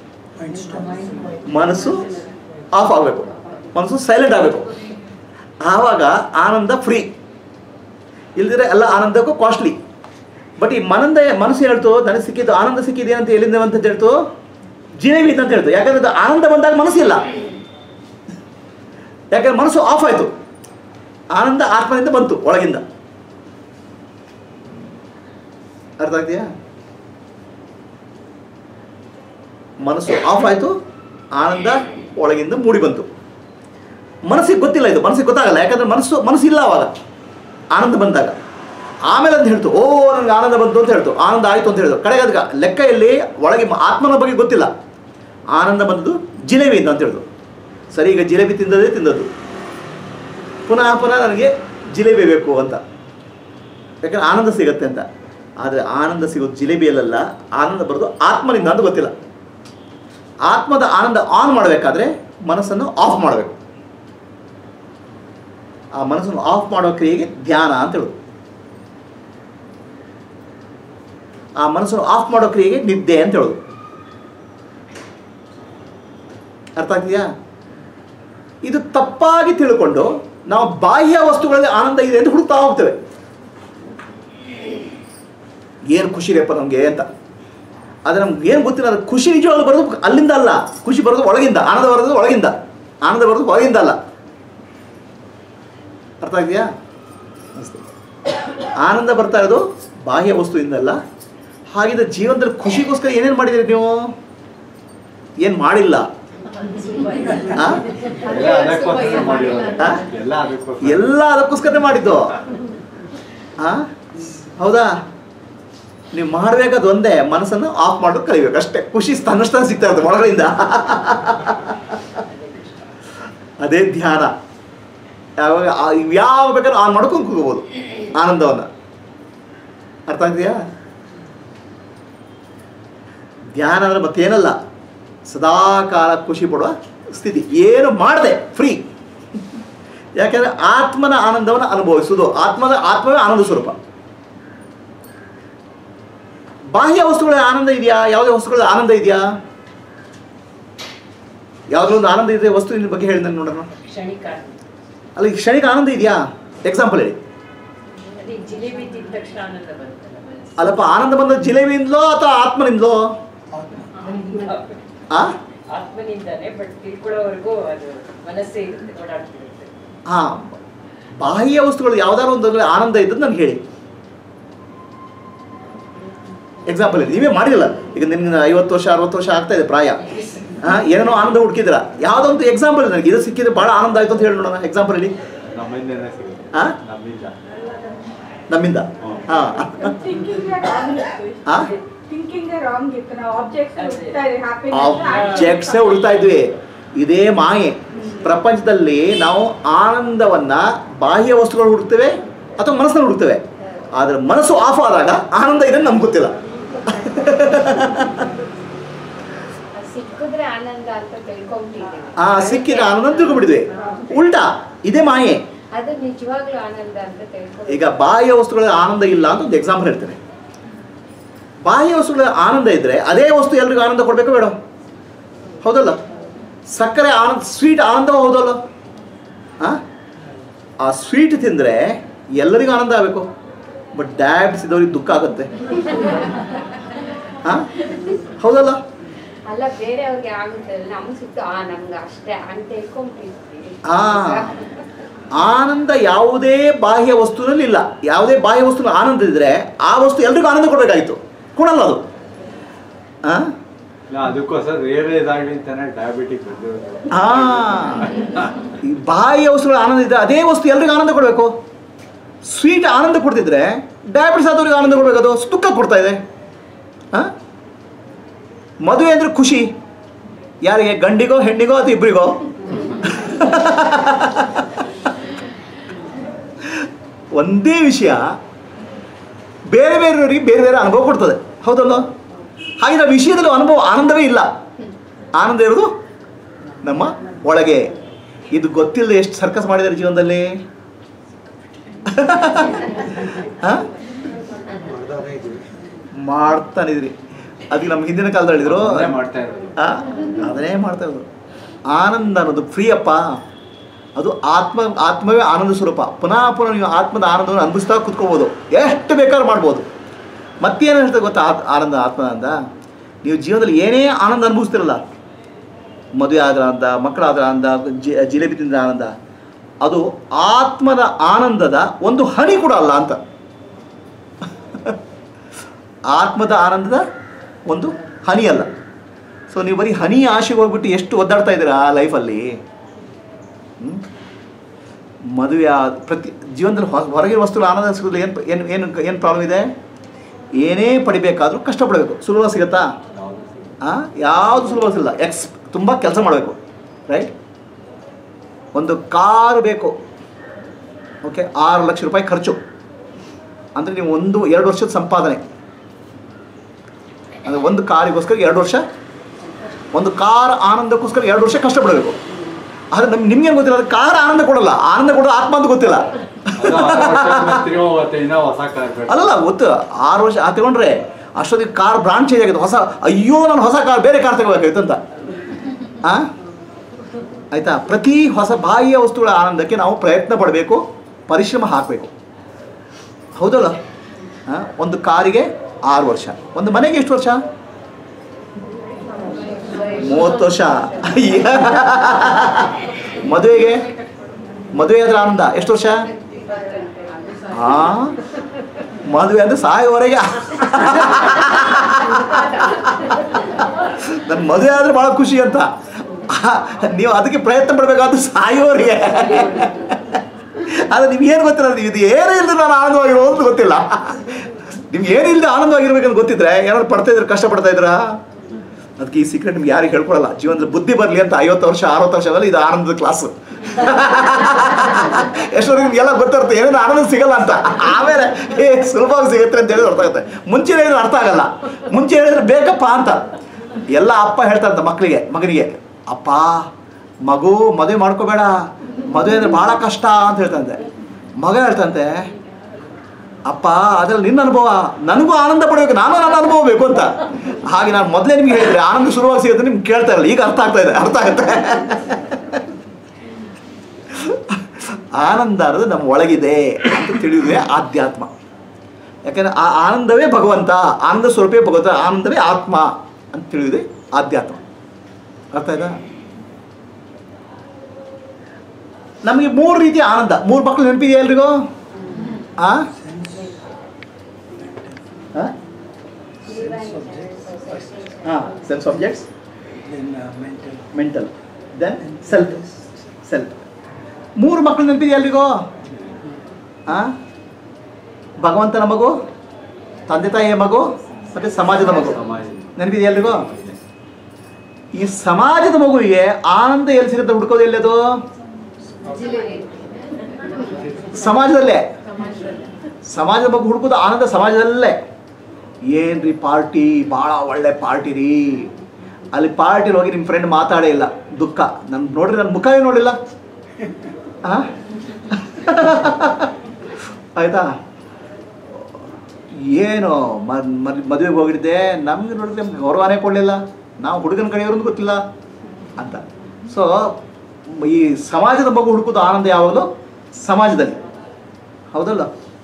ಮನಸ್ಸು ಆಫ್ ಆಗಬೇಕು ಮನಸ್ಸು ಸೈಲೆಂಟ್ ಆಗಬೇಕು ಆವಾಗ ಆನಂದ ಫ್ರೀ ಇಲ್ದಿದ್ರೆ ಎಲ್ಲ ಆನಂದಕ್ಕೂ ಕಾಸ್ಟ್ಲಿ ಬಟ್ ಈ ಮನಂದ ಮನಸ್ಸು ಹೇಳ್ತು ನನಗೆ ಸಿಕ್ಕಿದ್ದು ಆನಂದ ಸಿಕ್ಕಿದೆ ಅಂತ ಎಲ್ಲಿಂದ ಅಂತ ಹೇಳ್ತು ಜಿಲೇಬಿ ಅಂತ ಹೇಳ್ತು ಯಾಕಂದ್ರೆ ಅದು ಆನಂದ ಬಂದಾಗ ಮನಸ್ಸಿಲ್ಲ ಯಾಕಂದ್ರೆ ಮನಸ್ಸು ಆಫ್ ಆಯಿತು ಆನಂದ ಆತ್ಮದಿಂದ ಬಂತು ಒಳಗಿಂದ ಅರ್ಥ ಆಗ್ತೀಯಾ ಮನಸ್ಸು ಆಫ್ ಆಯಿತು ಆನಂದ ಒಳಗಿಂದ ಮೂಡಿ ಬಂತು ಮನಸ್ಸಿಗೆ ಗೊತ್ತಿಲ್ಲ ಇದು ಮನಸ್ಸಿಗೆ ಗೊತ್ತಾಗಲ್ಲ ಯಾಕಂದ್ರೆ ಮನಸ್ಸು ಮನಸ್ಸು ಇಲ್ಲ ಅವಾಗ ಆನಂದ ಬಂದಾಗ ಆಮೇಲೆ ಅಂತ ಹೇಳ್ತು ಓ ನನಗೆ ಆನಂದ ಬಂತು ಅಂತ ಹೇಳ್ತು ಆನಂದ ಆಯಿತು ಅಂತ ಹೇಳ್ತು ಕಡೆಗೆ ಅದಕ್ಕೆ ಲೆಕ್ಕ ಇಲ್ಲಿ ಒಳಗೆ ಮ- ಆತ್ಮನ ಬಗ್ಗೆ ಗೊತ್ತಿಲ್ಲ ಆನಂದ ಬಂದದ್ದು ಜಿಲೇಬಿಯಿಂದ ಅಂತ ಹೇಳ್ದು ಸರಿ ಈಗ ಜಿಲೇಬಿ ತಿಂದದೇ ತಿಂದದ್ದು ಪುನಃ ಪುನಃ ನನಗೆ ಜಿಲೇಬಿ ಬೇಕು ಅಂತ ಯಾಕಂದ್ರೆ ಆನಂದ ಸಿಗತ್ತೆ ಅಂತ ಆದರೆ ಆನಂದ ಸಿಗೋದು ಜಿಲೇಬಿಯಲ್ಲ ಆನಂದ ಬರೋದು ಆತ್ಮನಿಂದ ಅಂತ ಗೊತ್ತಿಲ್ಲ ಆತ್ಮದ ಆನಂದ ಆನ್ ಮಾಡಬೇಕಾದ್ರೆ ಮನಸ್ಸನ್ನು ಆಫ್ ಮಾಡಬೇಕು ಆ ಮನಸ್ಸನ್ನು ಆಫ್ ಮಾಡೋ ಕ್ರಿಯೆಗೆ ಧ್ಯಾನ ಅಂತ ಹೇಳೋದು ಆ ಮನಸ್ಸನ್ನು ಆಫ್ ಮಾಡೋ ಕ್ರಿಯೆಗೆ ನಿದ್ದೆ ಅಂತ ಹೇಳೋದು ಅರ್ಥ ಆಗ್ತಿದೆಯಾ ಇದು ತಪ್ಪಾಗಿ ತಿಳ್ಕೊಂಡು ನಾವು ಬಾಹ್ಯ ವಸ್ತುಗಳಲ್ಲಿ ಆನಂದ ಇದೆ ಅಂತ ಹುಡುಕ್ತಾ ಹೋಗ್ತೇವೆ ಏನು ಖುಷಿ ರೀಪ್ಪ ನಮಗೆ ಅಂತ ಆದರೆ ನಮ್ಗೆ ಏನು ಗೊತ್ತಿಲ್ಲ ಅದು ಖುಷಿ ನಿಜವಾಗ್ಲೂ ಬರೋದು ಅಲ್ಲಿಂದ ಅಲ್ಲ ಖುಷಿ ಬರೋದು ಒಳಗಿಂದ ಆನಂದ ಬರೋದು ಒಳಗಿಂದ ಆನಂದ ಬರೋದು ಹೊರಗಿಂದ ಅಲ್ಲ ಅರ್ಥ ಆಗಿದೆಯಾ ಅಷ್ಟೇ. ಆನಂದ ಬರ್ತಾ ಇರೋದು ಬಾಹ್ಯ ವಸ್ತುವಿಂದ ಅಲ್ಲ ಹಾಗಿದ್ರೆ ಜೀವನದಲ್ಲಿ ಖುಷಿಗೋಸ್ಕರ ಏನೇನು ಮಾಡಿದ್ದೀರಿ ನೀವು ಏನು ಮಾಡಿಲ್ಲ ಆ? ಎಲ್ಲ ಅದಕ್ಕೋಸ್ಕರ ಮಾಡಿರೋದು ಆ? ಎಲ್ಲ ಅದಕ್ಕೋಸ್ಕರ ಎಲ್ಲ ಅದಕ್ಕೋಸ್ಕರ ಮಾಡಿದ್ದು ಆ ಹೌದಾ ನೀವು ಮಾಡಬೇಕಾದ ಒಂದೇ ಮನಸ್ಸನ್ನು ಆಫ್ ಮಾಡೋದು ಕಲಿಬೇಕು ಅಷ್ಟೇ ಖುಷಿ ತನ್ನಷ್ಟೇ ಸಿಗ್ತಾ ಇರ್ತದೆ ಒಳಗಡೆಯಿಂದ ಅದೇ ಧ್ಯಾನ ಯಾವಾಗ ಆ- ಯಾವ ಬೇಕಾದ್ರೂ ಆನ್ ಮಾಡ್ಕೊಂಡು ಕೂಗ್ಬೋದು ಆನಂದವನ್ನು ಅರ್ಥ ಆಗ್ತೀಯಾ ಧ್ಯಾನ ಅಂದರೆ ಮತ್ತೇನಲ್ಲ ಸದಾ ಕಾಲ ಖುಷಿ ಪಡುವ ಸ್ಥಿತಿ ಏನು ಮಾಡದೆ ಫ್ರೀ ಯಾಕಂದರೆ ಆತ್ಮನ ಆನಂದವನ್ನು ಅನುಭವಿಸುವುದು ಆತ್ಮದ ಆತ್ಮವೇ ಆನಂದ ಸ್ವರೂಪ ಬಾಹ್ಯ ವಸ್ತುಗಳ ಆನಂದ ಇದೆಯಾ ಯಾವುದೇ ವಸ್ತುಗಳ ಆನಂದ ಇದೆಯಾ ಯಾವುದೋ ಒಂದು ಆನಂದ ಇದೆ ವಸ್ತುವಿನ ಬಗ್ಗೆ ಹೇಳಿದ ನೋಡೋಣ ಕ್ಷಣಿಕ ಅಲ್ಲ ಈ ಕ್ಷಣಿಕ ಆನಂದ ಇದೆಯಾ ಎಕ್ಸಾಂಪಲ್ ಹೇಳಿ ಅದೇ ಜಿಲೇಬಿ ತಿಂದ ತಕ್ಷಣ ಆನಂದ ಬರುತ್ತಲ್ಲ ಮನಸ್ಸು. ಅಲ್ಲಪ್ಪ ಆನಂದ ಬಂದ ಜಿಲೇಬಿಯಿಂದಲೋ ಅಥವಾ ಆತ್ಮನಿಂದಲೋ ಆ ಆತ್ಮನಿಂದಾನೆ ಬಟ್ ತಿಳ್ಕೊಳ್ಳೋವರೆಗೂ ಅದು ಮನಸ್ಸೇ ಇರುತ್ತೆ ಓಡಾಡ್ತಿರುತ್ತೆ ಹಾ ಬಾಹ್ಯ ವಸ್ತುಗಳು ಯಾವ್ದಾದ್ರು ಒಂದು ಆನಂದ ಇದ್ದದ್ದು ನನಗೆ ಹೇಳಿ ಎಕ್ಸಾಂಪಲ್ ಹೇಳಿ ನೀವೇ ಮಾಡಿಲ್ಲ ಈಗ ನಿಮ್ಗೆ ಐವತ್ತು ವರ್ಷ ಅರವತ್ತು ವರ್ಷ ಆಗ್ತಾ ಇದೆ ಪ್ರಾಯ ಹಾ ಏನೇನೋ ಆನಂದ ಹುಡುಕಿದ್ರ ಯಾವುದೊಂದು ಎಕ್ಸಾಂಪಲ್ ನನಗೆ ಇದು ಸಿಕ್ಕಿದ್ರೆ ಭಾಳ ಆನಂದ ಆಯ್ತು ಅಂತ ಹೇಳಿ ನೋಡೋಣ ಎಕ್ಸಾಂಪಲ್ ಹೇಳಿ ನಮ್ಮಿಂದನೇ ಸಿಗುತ್ತೆ ಆ? ನಮ್ಮಿಂದ ನಮ್ಮಿಂದ ಹ್ಮ್. ಹಾ ಥಿಂಕಿಂಗ್ ರಾಂಗ್ ಇತ್ತು ಆ ಥಿಂಕಿಂಗ್ ರಾಂಗ್ ಇತ್ತು ನಾವು ಆಬ್ಜೆಕ್ಟ್ಸ್ ಅದೇ. ಹುಡುಕ್ತಾ ಇದ್ದೀವಿ ಹ್ಯಾಪಿನೆಸ್ ಆಬ್ಜೆಕ್ಟ್ಸೇ ಹುಡುಕ್ತಾ ಇದ್ವಿ ಇದೇ ಮಾಯೆ ಪ್ರಪಂಚದಲ್ಲಿ ನಾವು ಆನಂದವನ್ನ ಬಾಹ್ಯ ವಸ್ತುಗಳು ಹುಡುಕ್ತೇವೆ ಅಥವಾ ಮನಸ್ಸನ್ನು ಹುಡುಕ್ತೇವೆ ಆದರೆ ಮನಸ್ಸು ಆಫ್ ಆದಾಗ ಆನಂದ ಇದೆ ನಮ್ಗೆ ಗೊತ್ತಿಲ್ಲ ಸಿಕ್ಕಿದ್ರೆ ಆನಂದ ಅಂತ ತಿಳ್ಕೊಂಬಿಟ್ಟಿದ್ದೀವಿ ಆ ಸಿಕ್ಕಿದ ಆನಂದ ತಿಳ್ಕೊಂಡ್ಬಿಟ್ಟಿದ್ವಿ ಉಲ್ಟಾ ಇದೇ ಮಾಯೆ ಅದು ನಿಜವಾಗ್ಲೂ ಆನಂದ ಅಂತ ತಿಳ್ಕೊಂಡು ಈಗ ಬಾಹ್ಯ ವಸ್ತುಗಳ ಆನಂದ ಇಲ್ಲ ಅಂತ ಒಂದು ಎಕ್ಸಾಂಪಲ್ ಹೇಳ್ತೇನೆ ಬಾಹ್ಯ ವಸ್ತುಗಳ ಆನಂದ ಇದ್ರೆ ಅದೇ ವಸ್ತು ಎಲ್ರಿಗೂ ಆನಂದ ಕೊಡ್ಬೇಕು ಬೇಡ ಹೌದಲ್ಲ ಸಕ್ಕರೆ ಆನಂದ ಸ್ವೀಟ್ ಆನಂದ ಹೌದಲ್ಲ ಆ? ಆ ಸ್ವೀಟ್ ತಿಂದರೆ ಎಲ್ಲರಿಗೂ ಆನಂದ ಆಗಬೇಕು ಬಟ್ ಡಯಾಬಿಟಿಸ್ ಇದ್ದವ್ರಿಗೆ ದುಃಖ ಆಗುತ್ತೆ ಆ? ಹೌದಲ್ಲ ಅಲ್ಲ ಬೇರೆಯವ್ರಿಗೆ ಆಗುತ್ತೆ ನಮ್ಗೆ ಸಿಕ್ತು ಆ ನಮ್ಗೆ ಅಷ್ಟೇ ಅಂತ ತಿಳ್ಕೊಂಬಿಟ್ಟಿರ್ತೀವಿ ಆ ಆನಂದ ಯಾವುದೇ ಬಾಹ್ಯ ವಸ್ತುವಿನಲ್ಲಿ ಇಲ್ಲ ಯಾವುದೇ ಬಾಹ್ಯ ವಸ್ತು ಆನಂದ ಇದ್ರೆ ಆ ವಸ್ತು ಎಲ್ರಿಗೂ ಆನಂದ ಕೊಡಬೇಕಾಗಿತ್ತು ಕೊಡಲ್ಲ ಅದು ಆ? ಇಲ್ಲ ಅದಕ್ಕೋಸ್ಕರ ರಿಯಲೈಸ್ ಆಗಲಿ ಅಂತಾನೆ ಡಯಾಬಿಟಿಕ್ ಬಂದಿರೋದು ಆ ಈ ಬಾಹ್ಯ ವಸ್ತುಗಳ ಆನಂದ ಇದ್ರೆ ಅದೇ ವಸ್ತು ಎಲ್ರಿಗೂ ಆನಂದ ಕೊಡಬೇಕು ಸ್ವೀಟ್ ಆನಂದ ಕೊಡ್ತಿದ್ರೆ ಡಯಾಬಿಟಿಸ್ ಆದವ್ರಿಗೆ ಆನಂದ ಕೊಡ್ಬೇಕು ಅದು ದುಃಖ ಕೊಡ್ತಾ ಇದೆ ಆ? ಮದುವೆ ಅಂದ್ರೆ ಖುಷಿ ಯಾರಿಗೆ ಗಂಡಿಗೋ ಹೆಣ್ಣಿಗೋ ಅಥವಾ ಇಬ್ಬರಿಗೋ ಒಂದೇ ವಿಷಯ ಬೇರೆ ಬೇರೆಯವರಿಗೆ ಬೇರೆ ಬೇರೆ ಅನುಭವ ಕೊಡ್ತದೆ ಹೌದಲ್ಲ ಹಾಗೆ ಆ ವಿಷಯದಲ್ಲಿ ಅನುಭವ ಆನಂದವೇ ಇಲ್ಲ ಆನಂದ ಇರೋದು ನಮ್ಮ ಒಳಗೆ ಇದು ಗೊತ್ತಿಲ್ಲದೆ ಎಷ್ಟು ಸರ್ಕಸ್ ಮಾಡಿದ್ದಾರೆ ಜೀವನದಲ್ಲಿ ಆ? ಮಾಡ್ತಾನಿದ್ರಿ ಅದಕ್ಕೆ ನಮ್ಮ ಹಿಂದಿನ ಕಾಲದಲ್ಲಿ ಹೇಳಿದ್ರು ಅದನ್ನೇ ಮಾಡ್ತಾ ಇರೋದು ಆ, ಅದನ್ನೇ ಮಾಡ್ತಾ ಇರೋದು ಆನಂದ ಅನ್ನೋದು ಫ್ರೀ ಅಪ್ಪ ಅದು ಆತ್ಮ ಆತ್ಮವೇ ಆನಂದ ಸ್ವರೂಪ ಪುನಃ ಪುನಃ ನೀವು ಆತ್ಮದ ಆನಂದವನ್ನು ಅನುಭವಿಸ್ತಾ ಕುತ್ಕೋಬೋದು ಎಷ್ಟು ಬೇಕಾದ್ರೂ ಮಾಡ್ಬೋದು ಮತ್ತೇನು ಹೇಳ್ತದೆ ಗೊತ್ತಾ ಆತ್- ಆನಂದ ಆತ್ಮ ಅಂತ ನೀವು ಜೀವನದಲ್ಲಿ ಏನೇ ಆನಂದ ಅನುಭವಿಸ್ತಿರಲ್ಲ ಮದುವೆ ಆದ್ರ ಅಂತ ಮಕ್ಕಳಾದ್ರ ಆನಂದ ಜಿ- ಜಿಲೇಬಿ ತಿಂದ ಆನಂದ ಅದು ಆತ್ಮದ ಆನಂದದ ಒಂದು ಹನಿ ಕೂಡ ಅಲ್ಲ ಅಂತ ಆತ್ಮದ ಆನಂದದ ಒಂದು ಹನಿ ಅಲ್ಲ ಸೊ ನೀವು ಬರೀ ಹನಿ ಆಶೆಗೆ ಹೋಗ್ಬಿಟ್ಟು ಎಷ್ಟು ಒದ್ದಾಡ್ತಾ ಇದ್ದೀರಾ ಲೈಫಲ್ಲಿ ಹ್ಮ್? ಮದುವೆ ಆದ ಪ್ರತಿ ಜೀವನದಲ್ಲಿ ಹೊರ ಹೊರಗಿನ ವಸ್ತುಗಳ ಆನಂದ ಸಿಗೋದು ಏನು ಏನು ಏನು ಏನು ಪ್ರಾಬ್ಲಮ್ ಇದೆ ಏನೇ ಪಡಿಬೇಕಾದ್ರೂ ಕಷ್ಟಪಡಬೇಕು ಸುಲಭ ಸಿಗುತ್ತಾ ಯಾವ್ದು ಆ? ಯಾವುದು ಸುಲಭ ಸಿಗಲ್ಲ ಎಕ್ಸ್ ತುಂಬ ಕೆಲಸ ಮಾಡಬೇಕು ರೈಟ್ ಒಂದು ಕಾರು ಬೇಕು ಓಕೆ ಆರು ಲಕ್ಷ ರೂಪಾಯಿ ಖರ್ಚು ಅಂದರೆ ನೀವು ಒಂದು ಎರಡು ವರ್ಷದ ಸಂಪಾದನೆ ಅಂದರೆ ಒಂದು ಕಾರಿಗೋಸ್ಕರ ಎರಡು ವರ್ಷ ಒಂದು ಕಾರ್ ಆನಂದಕ್ಕೋಸ್ಕರ ಎರಡು ವರ್ಷ ಕಷ್ಟಪಡಬೇಕು ಆದರೆ ನಮ್ಗೆ ನಿಮ್ಗೇನು ಗೊತ್ತಿಲ್ಲ ಅದು ಕಾರ್ ಆನಂದ ಕೊಡಲ್ಲ ಆನಂದ ಕೊಡೋದು ಆತ್ಮ ಅಂತ ಗೊತ್ತಿಲ್ಲ ಅದು ಆರು ವರ್ಷ ಆದ್ಮೇಲೆ ತಿರ್ಗಾ ಹೋಗುತ್ತೆ ಇನ್ನೂ ಹೊಸ ಕಾರ್ ಬೇಕು ಅಲ್ಲಲ್ಲ ಗೊತ್ತು ಆರು ವರ್ಷ ಆ ತಗೊಂಡ್ರೆ ಅಷ್ಟೊತ್ತಿಗೆ ಕಾರ್ ಬ್ರಾಂಡ್ ಚೇಂಜ್ ಆಗಿದೆ ಹೊಸ ಅಯ್ಯೋ ನಾನು ಹೊಸ ಕಾರ್ ಬೇರೆ ಕಾರ್ ತಗೋಬೇಕಾಯ್ತು ಅಂತ ಆ ಆಯ್ತಾ ಪ್ರತಿ ಹೊಸ ಬಾಹ್ಯ ವಸ್ತುಗಳ ಆನಂದಕ್ಕೆ ನಾವು ಪ್ರಯತ್ನ ಪಡಬೇಕು ಪರಿಶ್ರಮ ಹಾಕಬೇಕು ಹೌದಲ್ಲ ಆ, ಒಂದು ಕಾರಿಗೆ ಆರು ವರ್ಷ ಒಂದು ಮನೆಗೆ ಎಷ್ಟು ವರ್ಷ ಮೂವತ್ತು ವರ್ಷ ಅಯ್ಯ. ಮದುವೆಗೆ ಮದುವೆ ಆದ್ರೆ ಆನಂದ ಎಷ್ಟು ವರ್ಷ ಹಾ ಮದುವೆ ಅಂದ್ರೆ ಸಾಯೋವರೆಗೆ ನನ್ನ ಮದುವೆ ಆದ್ರೆ ಬಹಳ ಖುಷಿ ಅಂತ ನೀವು ಅದಕ್ಕೆ ಪ್ರಯತ್ನ ಪಡಬೇಕಾದ್ರೆ ಸಾಯೋವರೆಗೆ ಆದ್ರೆ ನಿಮ್ಗೆ ಏನು ಗೊತ್ತಿಲ್ಲ ನೀವು ಇದು ಏನೂ ಇಲ್ಲದೆ ನಾನು ಆನಂದವಾಗಿರೋದು ಅಂತ ಗೊತ್ತಿಲ್ಲ ನಿಮ್ಗೆ ಏನು ಇಲ್ಲದೆ ಆನಂದವಾಗಿರ್ಬೇಕಂತ ಗೊತ್ತಿದ್ರೆ ಏನಾದ್ರು ಪಡ್ತಾ ಇದ್ರೆ ಕಷ್ಟ ಪಡ್ತಾ ಇದ್ರಾ ಅದಕ್ಕೆ ಈ ಸೀಕ್ರೆಟ್ ನಿಮ್ಗೆ ಯಾರಿಗೆ ಹೇಳ್ಕೊಡಲ್ಲ ಜೀವನದಲ್ಲಿ ಬುದ್ಧಿ ಬರಲಿ ಅಂತ ಐವತ್ತು ವರ್ಷ ಅರವತ್ತು ವರ್ಷದಲ್ಲಿ ಇದು ಆನಂದದ ಕ್ಲಾಸು ಎಷ್ಟೊತ್ತಿಗೆ ನಿಮ್ಗೆಲ್ಲ ಗೊತ್ತಿರುತ್ತೆ ಏನೇನು ಆನಂದ ಸಿಗಲ್ಲ ಅಂತ ಆಮೇಲೆ ಏ ಸುಲಭವಾಗಿ ಸಿಗುತ್ತೆ ಅಂತ ಹೇಳಿದ್ರೆ ಅರ್ಥ ಆಗುತ್ತೆ ಮುಂಚೆ ಹೇಳಿದ್ರೆ ಅರ್ಥ ಆಗಲ್ಲ ಮುಂಚೆ ಹೇಳಿದ್ರೆ ಬೇಕಪ್ಪ ಅಂತ ಎಲ್ಲ ಅಪ್ಪ ಹೇಳ್ತಾರಂತ ಮಕ್ಕಳಿಗೆ ಮಗನಿಗೆ ಅಪ್ಪ ಮಗು ಮದುವೆ ಮಾಡ್ಕೋಬೇಡ ಮದುವೆ ಅಂದ್ರೆ ಭಾಳ ಕಷ್ಟ ಅಂತ ಹೇಳ್ತಂತೆ ಮಗ ಹೇಳ್ತಂತೆ ಅಪ್ಪ ಅದ್ರಲ್ಲಿ ನಿನ್ನ ಅನುಭವ ನನಗೂ ಆನಂದ ಪಡಬೇಕು ನಾನು ನನ್ನ ಅನುಭವ ಬೇಕು ಅಂತ ಹಾಗೆ ನಾನು ಮೊದಲೇ ನಿಮ್ಗೆ ಹೇಳಿದ್ರೆ ಆನಂದ ಶುರುವಾಗಿ ಸಿಗುತ್ತೆ ನಿಮ್ಗೆ ಕೇಳ್ತಾ ಇರಲ್ಲ ಈಗ ಅರ್ಥ ಆಗ್ತಾ ಇದೆ ಅರ್ಥ ಆಗುತ್ತೆ ಆನಂದ ಅನ್ನೋದು ನಮ್ಮ ಒಳಗಿದೆ ಅಂತ ತಿಳಿಯುವುದೇ ಆಧ್ಯಾತ್ಮ ಯಾಕಂದ್ರೆ ಆ ಆನಂದವೇ ಭಗವಂತ ಆನಂದ ಸ್ವರೂಪೇ ಭಗವಂತ ಆನಂದವೇ ಆತ್ಮ ಅಂತ ತಿಳಿಯುವುದೇ ಆಧ್ಯಾತ್ಮ ಅರ್ಥ ಆಯ್ತಾ ನಮಗೆ ಮೂರು ರೀತಿಯ ಆನಂದ ಮೂರು ಮಕ್ಕಳು ನೆನಪಿದೆಯಾ ಎಲ್ರಿಗೂ ಆ ಹಾಂ sense objects mental then self self ಮೂರು ಮಕ್ಕಳು ನೆನಪಿದೆಯಾ ಎಲ್ರಿಗೂ ಆ ಭಗವಂತನ ಮಗು ತಂದೆ ತಾಯಿಯ ಮಗು ಮತ್ತು ಸಮಾಜದ ಮಗು ಸಮಾಜ ನೆನಪಿದೆಯಾ ಎಲ್ರಿಗೂ ಈ ಸಮಾಜದ ಮಗುವಿಗೆ ಆನಂದ ಎಲ್ಲಿ ಸಿಗುತ್ತೆ ಹುಡ್ಕೋದು ಎಲ್ಲದು ಸಮಾಜದಲ್ಲೇ ಸಮಾಜದ ಬಗ್ಗೆ ಹುಡುಕೋದು ಆನಂದ ಸಮಾಜದಲ್ಲೇ ಏನ್ರಿ ಪಾರ್ಟಿ ಭಾಳ ಒಳ್ಳೆ ಪಾರ್ಟಿ ರೀ ಅಲ್ಲಿ ಪಾರ್ಟಿಲಿ ಹೋಗಿ ನಿಮ್ಮ ಫ್ರೆಂಡ್ ಮಾತಾಡೇ ಇಲ್ಲ ದುಃಖ ನನ್ ನೋಡ್ರಿ ನನ್ನ ಮುಖವೇ ನೋಡಿಲ್ಲ ಆ? ಆಯ್ತಾ ಏನು ಮದುವೆಗೆ ಹೋಗಿದ್ದೆ ನಮ್ಗೆ ನೋಡಿದ್ರೆ ನಮ್ಗೆ ಗೌರವನೇ ಕೊಡಲಿಲ್ಲ ನಾವು ಹುಡುಗನ ಕಡೆಯವ್ರದ್ದು ಗೊತ್ತಿಲ್ಲ ಅಂತ ಸೊ ಈ ಸಮಾಜದ ಮಗು ಹುಡುಕೋದು ಆನಂದ ಯಾವಾಗಲೂ ಸಮಾಜದಲ್ಲಿ ಹೌದಲ್ಲ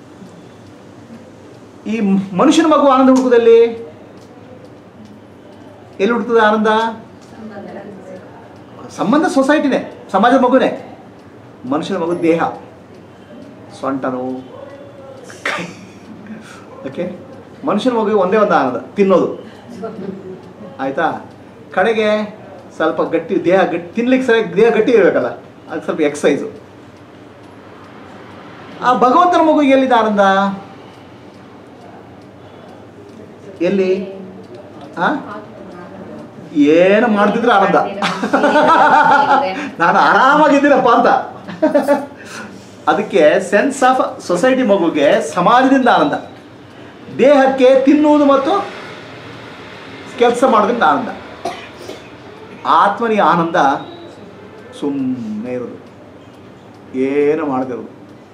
ಈ ಮನುಷ್ಯನ ಮಗು ಆನಂದ ಹುಡುಕೋದಲ್ಲಿ ಎಲ್ಲಿ ಹುಡುಕ್ತದೆ ಆನಂದ ಸಂಬಂಧ ಸೊಸೈಟಿನೇ ಸಮಾಜದ ಮಗುನೇ ಮನುಷ್ಯನ ಮಗು ದೇಹ ಸೊಂಟನು ಓಕೆ ಮನುಷ್ಯನ ಮಗುವಿಗೆ ಒಂದೇ ಒಂದು ಆನಂದ ತಿನ್ನೋದು ಆಯ್ತಾ ಕಡೆಗೆ ಸ್ವಲ್ಪ ಗಟ್ಟಿ ದೇಹ ಗಟ್ಟಿ ತಿನ್ಲಿಕ್ಕೆ ಸರಿಯಾಗಿ ದೇಹ ಗಟ್ಟಿ ಇರಬೇಕಲ್ಲ ಅದು ಸ್ವಲ್ಪ ಎಕ್ಸಸೈಸು ಆ ಭಗವಂತನ ಮಗುವಿಗೆ ಎಲ್ಲಿದೆ ಆನಂದ ಎಲ್ಲಿ ಆ ಏನು ಮಾಡ್ತಿದ್ರೆ ಆನಂದ ನಾನು ಆರಾಮಾಗಿದ್ದೀನಪ್ಪ ಅಂತ ಅದಕ್ಕೆ ಸೆನ್ಸ್ ಆಫ್ ಸೊಸೈಟಿ ಮಗುಗೆ ಸಮಾಜದಿಂದ ಆನಂದ ದೇಹಕ್ಕೆ ತಿನ್ನುವುದು ಮತ್ತು ಕೆಲಸ ಮಾಡೋದ್ರಿಂದ ಆನಂದ ಆತ್ಮನಿಗೆ ಆನಂದ ಸುಮ್ಮನೆ ಇರೋದು ಏನು ಮಾಡದಿರೋದು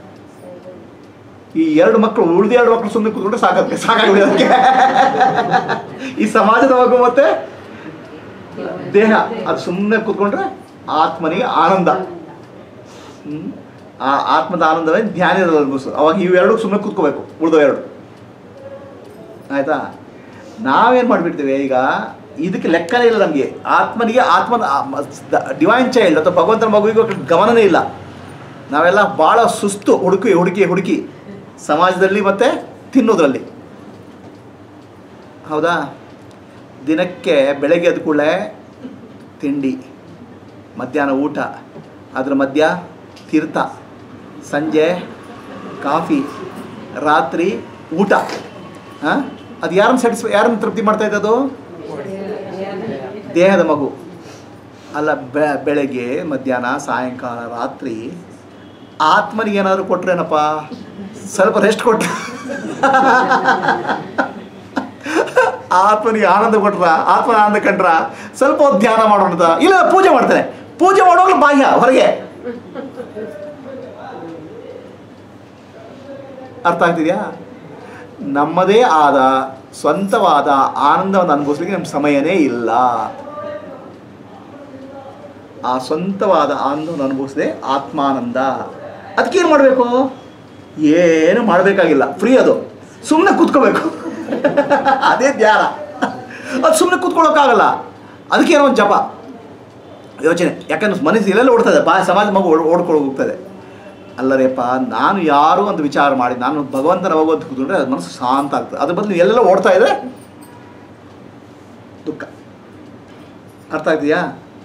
ಈ ಎರಡು ಮಕ್ಕಳು ಉಳಿದ ಎರಡು ಮಕ್ಕಳು ಸುಮ್ಮನೆ ಕೂತ್ಕೊಂಡ್ರೆ ಸಾಕಾಗುತ್ತೆ ಸಾಕಾಗಿದೆ ಅದಕ್ಕೆ ಈ ಸಮಾಜದ ಮಗು ಮತ್ತೆ ದೇಹ ಅದು ಸುಮ್ಮನೆ ಕೂತ್ಕೊಂಡ್ರೆ ಆತ್ಮನಿಗೆ ಆನಂದ ಹ್ಮ್? ಆ ಆತ್ಮದ ಆನಂದವೇ ಧ್ಯಾನದ ಅನುಭವಿಸೋದು ಅವಾಗ ಇವೆರಡು ಸುಮ್ಮನೆ ಕೂತ್ಕೋಬೇಕು ಉಳಿದವ ಎರಡು ಆಯ್ತಾ ನಾವೇನು ಮಾಡಿಬಿಡ್ತೇವೆ ಈಗ ಇದಕ್ಕೆ ಲೆಕ್ಕನೇ ಇಲ್ಲ ನಮಗೆ ಆತ್ಮನಿಗೆ ಆತ್ಮನ ಡಿವೈನ್ ಚೈಲ್ಡ್ ಅಥವಾ ಭಗವಂತನ ಮಗುವಿಗೆ ಗಮನನೇ ಇಲ್ಲ ನಾವೆಲ್ಲ ಭಾಳ ಸುಸ್ತು ಹುಡುಕಿ ಹುಡುಕಿ ಹುಡುಕಿ ಸಮಾಜದಲ್ಲಿ ಮತ್ತು ತಿನ್ನೋದ್ರಲ್ಲಿ ಹೌದಾ ದಿನಕ್ಕೆ ಬೆಳಗ್ಗೆ ಎದ್ದ ಕೂಡಲೇ ತಿಂಡಿ ಮಧ್ಯಾಹ್ನ ಊಟ ಅದ್ರ ಮಧ್ಯ ತೀರ್ಥ ಸಂಜೆ ಕಾಫಿ ರಾತ್ರಿ ಊಟ ಹಾಂ ಅದು ಯಾರನ್ನು ಸ್ಯಾಟಿಸ್ಫೈ ಯಾರನ್ನು ತೃಪ್ತಿ ಮಾಡ್ತಾ ಇದ್ದದು ದೇಹದ ಮಗು ಅಲ್ಲ ಬೆ ಬೆಳಗ್ಗೆ ಮಧ್ಯಾಹ್ನ ಸಾಯಂಕಾಲ ರಾತ್ರಿ ಆತ್ಮನಿಗೆ ಏನಾದರೂ ಕೊಟ್ರೇನಪ್ಪ ಸ್ವಲ್ಪ ರೆಸ್ಟ್ ಕೊಟ್ಟ ಆತ್ಮನಿಗೆ ಆನಂದ ಕೊಟ್ರ ಆತ್ಮನ ಆನಂದ ಕಂಡ್ರ ಸ್ವಲ್ಪ ಹೊತ್ತು ಧ್ಯಾನ ಮಾಡೋಣ ಅಂತ. ಇಲ್ಲ ಪೂಜೆ ಮಾಡ್ತಾನೆ ಪೂಜೆ ಮಾಡುವಾಗಲೂ ಬಾಹ್ಯ ಹೊರಗೆ ಅರ್ಥ ಆಗ್ತಿದ್ಯಾ ನಮ್ಮದೇ ಆದ ಸ್ವಂತವಾದ ಆನಂದವನ್ನು ಅನುಭವಿಸ್ಲಿಕ್ಕೆ ನಮ್ಮ ಸಮಯನೇ ಇಲ್ಲ ಆ ಸ್ವಂತವಾದ ಆನಂದವನ್ನು ಅನುಭವಿಸದೆ ಆತ್ಮಾನಂದ ಅದಕ್ಕೇನು ಮಾಡಬೇಕು ಏನು ಮಾಡಬೇಕಾಗಿಲ್ಲ ಫ್ರೀ ಅದು ಸುಮ್ಮನೆ ಕೂತ್ಕೋಬೇಕು ಅದೇ ಧ್ಯಾನ ಅದು ಸುಮ್ಮನೆ ಕೂತ್ಕೊಳ್ಳೋಕ್ಕಾಗಲ್ಲ ಅದಕ್ಕೇನೋ ಒಂದು ಜಪ ಯೋಚನೆ ಯಾಕಂದ್ರೆ ಮನಸ್ಸು ಇಲ್ಲೆಲ್ಲ ಓಡ್ತದೆ ಬಾ ಸಮಾಜ ಮಗು ಓಡ್ ಓಡ್ಕೊಂಡು ಹೋಗ್ತದೆ ಅಲ್ಲರೇಪ್ಪ ನಾನು ಯಾರು ಅಂತ ವಿಚಾರ ಮಾಡಿ ನಾನು ಭಗವಂತನ ಮಗು ಅಂತ ಕೂತ್ಕೊಂಡ್ರೆ ಅದು ಮನಸ್ಸು ಶಾಂತ ಆಗ್ತದೆ ಅದ್ರ ಬದಲು ಎಲ್ಲೆಲ್ಲ ಓಡ್ತಾ ಇದ್ರೆ ದುಃಖ ಅರ್ಥ ಆಗ್ತೀಯಾ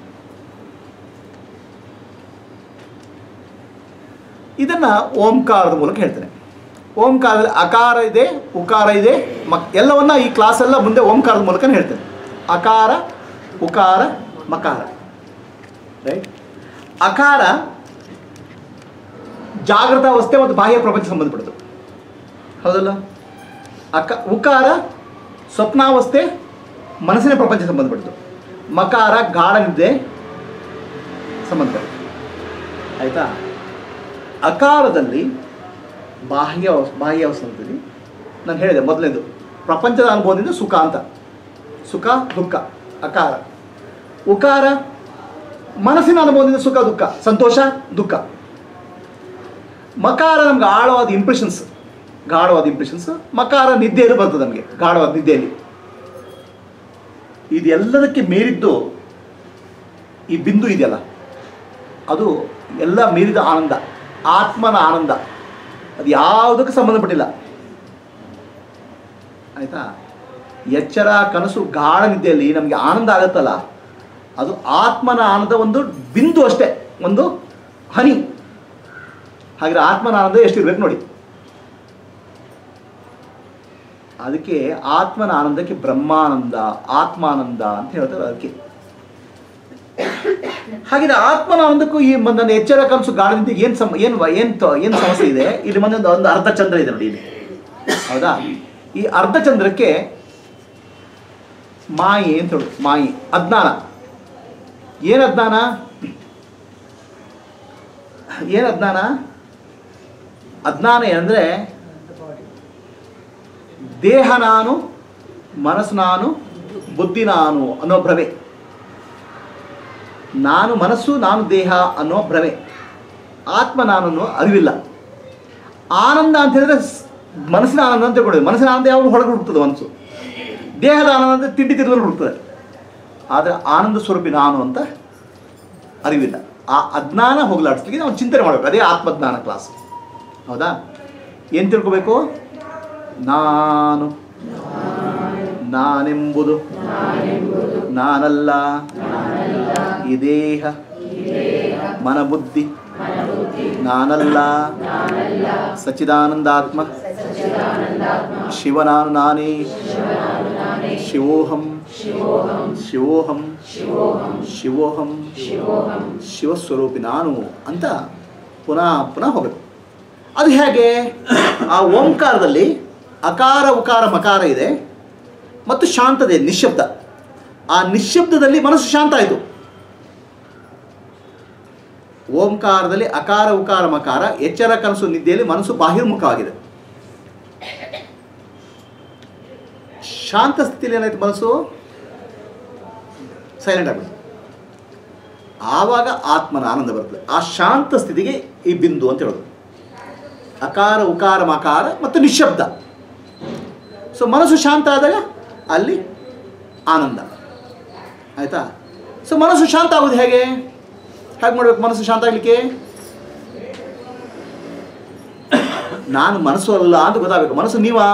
ಇದನ್ನು ಓಂಕಾರದ ಮೂಲಕ ಹೇಳ್ತೇನೆ ಓಂಕಾರದಲ್ಲಿ ಅಕಾರ ಇದೆ ಉಕಾರ ಇದೆ ಮಕ್ ಎಲ್ಲವನ್ನ ಈ ಕ್ಲಾಸೆಲ್ಲ ಮುಂದೆ ಓಂಕಾರದ ಮೂಲಕ ಹೇಳ್ತೇನೆ ಅಕಾರ ಉಕಾರ ಮಕಾರ ರೈಟ್ ಅಕಾರ ಜಾಗೃತ ಅವಸ್ಥೆ ಮತ್ತು ಬಾಹ್ಯ ಪ್ರಪಂಚ ಸಂಬಂಧಪಟ್ಟದ್ದು ಹೌದಲ್ಲ ಅಕ ಉಕಾರ ಸ್ವಪ್ನಾವಸ್ಥೆ ಮನಸ್ಸಿನ ಪ್ರಪಂಚ ಸಂಬಂಧಪಟ್ಟದ್ದು ಮಕಾರ ಗಾಢ ನಿದ್ದೆ ಸಂಬಂಧಪಟ್ಟದ್ದು ಆಯಿತಾ ಅಕಾರದಲ್ಲಿ ಬಾಹ್ಯ ಬಾಹ್ಯ ಅವಸ್ಥೆಯಲ್ಲಿ ನಾನು ಹೇಳಿದೆ ಮೊದಲನೇದು ಪ್ರಪಂಚದ ಅನುಭವದಿಂದ ಸುಖ ಅಂತ ಸುಖ ದುಃಖ ಅಕಾರ ಉಕಾರ ಮನಸ್ಸಿನ ಅನುಭವದಿಂದ ಸುಖ ದುಃಖ ಸಂತೋಷ ದುಃಖ ಮಕಾರ ನಮ್ಗೆ ಆಳವಾದ ಇಂಪ್ರೆಷನ್ಸ್ ಗಾಢವಾದ ಇಂಪ್ರೆಷನ್ಸ್ ಮಕಾರ ನಿದ್ದೆಯಲ್ಲಿ ಬರ್ತದೆ ನಮಗೆ ಗಾಢವಾದ ನಿದ್ದೆಯಲ್ಲಿ ಇದೆಲ್ಲದಕ್ಕೆ ಮೀರಿದ್ದು ಈ ಬಿಂದು ಇದೆಯಲ್ಲ ಅದು ಎಲ್ಲ ಮೀರಿದ ಆನಂದ ಆತ್ಮನ ಆನಂದ ಅದು ಯಾವುದಕ್ಕೆ ಸಂಬಂಧಪಟ್ಟಿಲ್ಲ ಆಯಿತಾ ಎಚ್ಚರ ಕನಸು ಗಾಢ ನಿದ್ದೆಯಲ್ಲಿ ನಮಗೆ ಆನಂದ ಆಗುತ್ತಲ್ಲ ಅದು ಆತ್ಮನ ಆನಂದ ಒಂದು ಬಿಂದು ಅಷ್ಟೇ ಒಂದು ಹನಿ ಹಾಗೆ ಆತ್ಮನ ಆನಂದ ಎಷ್ಟಿರ್ಬೇಕು ನೋಡಿ ಅದಕ್ಕೆ ಆತ್ಮನ ಆನಂದಕ್ಕೆ ಬ್ರಹ್ಮಾನಂದ ಆತ್ಮಾನಂದ ಅಂತ ಹೇಳ್ತಾರೆ ಅದಕ್ಕೆ ಹಾಗಿದ್ರೆ ಆತ್ಮನ ಆನಂದಕ್ಕೂ ಈ ಮ- ನನ್ನ ಎಚ್ಚರ ಕನಸು ಗಾಢದಿಂದ ಏನು ಸಮ ಏನು ಏನು ಏನು ಸಮಸ್ಯೆ ಇದೆ ಇಲ್ಲಿ ಮೊನ್ನೆ ಒಂದು ಒಂದು ಅರ್ಧ ಚಂದ್ರ ಇದೆ ನೋಡಿ ಇಲ್ಲಿ ಹೌದಾ ಈ ಅರ್ಧಚಂದ್ರಕ್ಕೆ ಮಾಯಿ ಅಂತ ಹೇಳು ಮಾಯಿ ಅಜ್ಞಾನ ಏನು ಅಜ್ಞಾನ ಏನು ಅಜ್ಞಾನ ಅಜ್ಞಾನ ಏನಂದರೆ ದೇಹ ನಾನು ಮನಸ್ಸು ನಾನು ಬುದ್ಧಿ ನಾನು ಅನ್ನೋ ಭ್ರಮೆ ನಾನು ಮನಸ್ಸು ನಾನು ದೇಹ ಅನ್ನೋ ಭ್ರಮೆ ಆತ್ಮ ನಾನು ಅನ್ನೋ ಅರಿವಿಲ್ಲ ಆನಂದ ಅಂತ ಹೇಳಿದ್ರೆ ಸ್- ಮನಸ್ಸಿನ ಆನಂದ ಅಂತ ತಿಳ್ಕೊಳ್ಳೋದು ಮನಸ್ಸಿನ ಆನಂದ ಯಾವಾಗ ಹೊರಗೆ ಹುಡುಕ್ತದೆ ಮನಸ್ಸು ದೇಹದ ಆನಂದ ಅಂದರೆ ತಿಂಡಿ ತಿರುಗಲು ಹುಡುಕ್ತದೆ ಆದರೆ ಆನಂದ ಸ್ವರೂಪಿ ನಾನು ಅಂತ ಅರಿವಿಲ್ಲ ಆ ಅಜ್ಞಾನ ಹೋಗಲಾಡಿಸ್ಲಿಕ್ಕೆ ನಾವು ಚಿಂತನೆ ಮಾಡಬೇಕು ಅದೇ ಆತ್ಮಜ್ಞಾನ ಕ್ಲಾಸ್ ಹೌದಾ ಏನು ತಿಳ್ಕೋಬೇಕು ನಾನು ನಾನೆಂಬುದು ನಾನಲ್ಲ ಈ ದೇಹ ಮನಬುದ್ಧಿ ನಾನಲ್ಲ ಸಚ್ಚಿದಾನಂದಾತ್ಮ ಶಿವನಾನು ನಾನೇ ಶಿವೋಹಂ ಶಿವೋಹಂ ಶಿವೋಹಂ ಶಿವಸ್ವರೂಪಿ ನಾನು ಅಂತ ಪುನಃ ಪುನಃ ಹೋಗಬೇಕು ಅದು ಹೇಗೆ ಆ ಓಂಕಾರದಲ್ಲಿ ಅಕಾರ ಉಕಾರ ಮಕಾರ ಇದೆ ಮತ್ತು ಶಾಂತದೆ ನಿಶ್ಶಬ್ದ ಆ ನಿಶ್ಶಬ್ದದಲ್ಲಿ ಮನಸ್ಸು ಶಾಂತ ಆಯಿತು ಓಂಕಾರದಲ್ಲಿ ಅಕಾರ ಉಕಾರ ಮಕಾರ ಎಚ್ಚರ ಕನಸು ನಿದ್ದೆಯಲ್ಲಿ ಮನಸ್ಸು ಬಾಹಿರ್ಮುಖವಾಗಿದೆ ಶಾಂತ ಸ್ಥಿತಿಯಲ್ಲಿ ಏನಾಯ್ತು ಮನಸ್ಸು ಸೈಲೆಂಟ್ ಆಗ್ಬಿಡುತ್ತೆ ಆವಾಗ ಆತ್ಮನ ಆನಂದ ಬರ್ತದೆ ಆ ಶಾಂತ ಸ್ಥಿತಿಗೆ ಈ ಬಿಂದು ಅಂತ ಹೇಳೋದು ಅಕಾರ ಉಕಾರ ಮಕಾರ ಮತ್ತು ನಿಶ್ಶಬ್ದ ಸೊ ಮನಸ್ಸು ಶಾಂತ ಆದಾಗ ಅಲ್ಲಿ ಆನಂದ ಆಯಿತಾ ಸೊ ಮನಸ್ಸು ಶಾಂತ ಆಗೋದು ಹೇಗೆ ಹೇಗೆ ಮಾಡ್ಬೇಕು ಮನಸ್ಸು ಶಾಂತ ಆಗಲಿಕ್ಕೆ ನಾನು ಮನಸ್ಸು ಅಲ್ಲ ಅಂತ ಗೊತ್ತಾಗಬೇಕು ಮನಸ್ಸು ನೀವಾ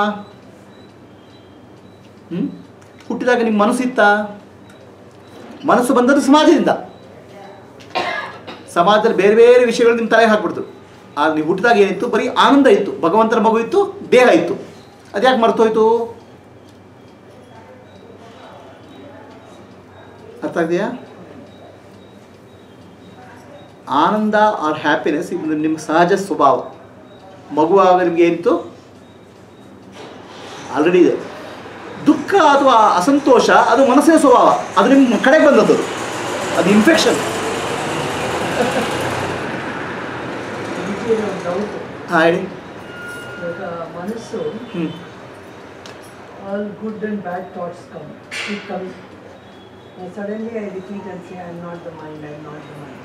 ಹ್ಮ್? ಹುಟ್ಟಿದಾಗ ನಿಮ್ಮ ಮನಸ್ಸು ಇತ್ತಾ ಮನಸ್ಸು ಬಂದದ್ದು ಸಮಾಜದಿಂದ ಸಮಾಜದಲ್ಲಿ ಬೇರೆ ಬೇರೆ ವಿಷಯಗಳು ನಿಮ್ಮ ತಲೆಗೆ ಹಾಕ್ಬಿಡ್ತು ಆಗ ನೀವು ಹುಟ್ಟಿದಾಗ ಏನಿತ್ತು ಬರೀ ಆನಂದ ಇತ್ತು ಭಗವಂತನ ಮಗು ಇತ್ತು ದೇಹ ಇತ್ತು ಅದ್ಯಾಕೆ ಮರ್ತೋಯ್ತು ಅರ್ಥ ಆಗಿದೆಯಾ ಆನಂದ ಆರ್ ಹ್ಯಾಪಿನೆಸ್ ಇದು ನಿಮ್ಮ ಸಹಜ ಸ್ವಭಾವ ಮಗುವಾಗ ನಿಮಗೆ ಏನಿತ್ತು ಆಲ್ರೆಡಿ ಇದೆ ದುಃಖ ಅಥವಾ ಅಸಂತೋಷ ಅದು ಮನಸ್ಸಿನ ಸ್ವಭಾವ ಅದು ನಿಮ್ಮ ಕಡೆಗೆ ಬಂದದ್ದು ಅದು. ಅದು ಇನ್ಫೆಕ್ಷನ್ ಇದಕ್ಕೆ ಒಂದು ಡೌಟ್ ಹಾಂ ಹೇಳಿ ಇವಾಗ ಮನಸ್ಸು ಹ್ಞೂ all good and bad thoughts come. It comes. And suddenly I repeat and say, I'm not the mind, I'm not the mind.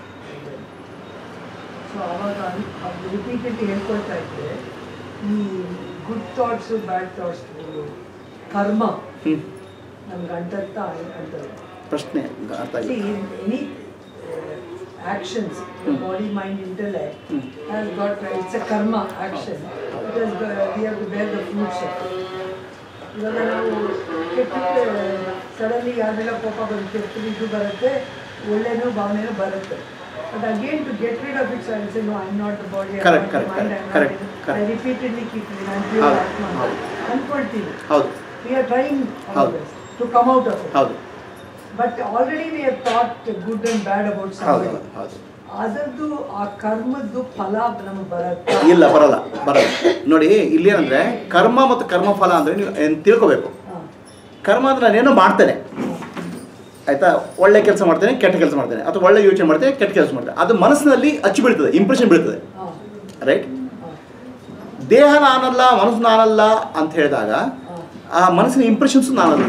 So ಅವಾಗ ಅದು ರಿಪೀಟೆಡ್ ಹೇಳ್ಕೊಳ್ತಾ ಇದ್ದೆ ಈ ಗುಡ್ ಥಾಟ್ಸು ಬ್ಯಾಡ್ ಥಾಟ್ಸ್ ಕರ್ಮ ಹ್ಞೂ ನಮ್ಗೆ ಅಂಟರ್ತಾ ಅಂತಾರೆ ಪ್ರಶ್ನೆ ಅರ್ಥ See, ಆಗಿದೆ in any uh, actions, the body, mind, intellect Hmm. has got, it's a karma action. It has, got- we have to bear the fruits of it. ಇವಾಗ ನಾವು ಕೆಟ್ಟಿದ್ದೆ ಸಡನ್ಲಿ ಯಾವ್ದೆಲ್ಲ ಕೋಪ ಬಂದು ಕೆಟ್ಟದ್ದು ಇದು ಬರುತ್ತೆ ಒಳ್ಳೆನೂ ಭಾವನೆನೂ ಬರುತ್ತೆ but again to get rid of it's I say no I not the body Correct, correct, correct, correct, I correct. Repeatedly keep ನಾನು ಹೌದು, ಪ್ಯೂರ್ ಆತ್ಮ ಹೌದು. ಅನ್ಕೊಳ್ತೀನಿ ಹೌದು ವಿ ಆರ್ ಟ್ರೈಂಗ್ ಹೌದು. To come out of it ಹೌದು but already we have thought good and bad about ಹೌದು something ಹೌದು ಅದರದ್ದು ಆ ಕರ್ಮದ್ದು ಫಲ ನಮಗೆ ಬರುತ್ತೆ ಇಲ್ಲ ಬರಲ್ಲ ಬರಲ್ಲ ನೋಡಿ ಇಲ್ಲಿ ಏನಂದ್ರೆ ಕರ್ಮ ಮತ್ತು ಕರ್ಮಫಲ ಅಂದ್ರೆ ನೀವು ಏನ್ ತಿಳ್ಕೊಬೇಕು ಕರ್ಮ ಅಂದ್ರೆ ನಾನೇನೋ ಮಾಡ್ತೇನೆ ಆಯ್ತಾ ಒಳ್ಳೆ ಕೆಲಸ ಮಾಡ್ತೇನೆ ಕೆಟ್ಟ ಕೆಲಸ ಮಾಡ್ತೇನೆ ಅಥವಾ ಒಳ್ಳೆ ಯೋಚನೆ ಮಾಡ್ತೇನೆ ಕೆಟ್ಟ ಕೆಲಸ ಮಾಡ್ತೇನೆ ಅದು ಮನಸ್ಸಿನಲ್ಲಿ ಅಚ್ಚು ಬೀಳ್ತದೆ ಇಂಪ್ರೆಷನ್ ಬೀಳ್ತದೆ ರೈಟ್ ದೇಹ ನಾನಲ್ಲ ಮನಸ್ಸು ನಾನಲ್ಲ ಅಂತ ಹೇಳಿದಾಗ ಆ ಮನಸ್ಸಿನ ಇಂಪ್ರೆಷನ್ಸು ನಾನಲ್ಲ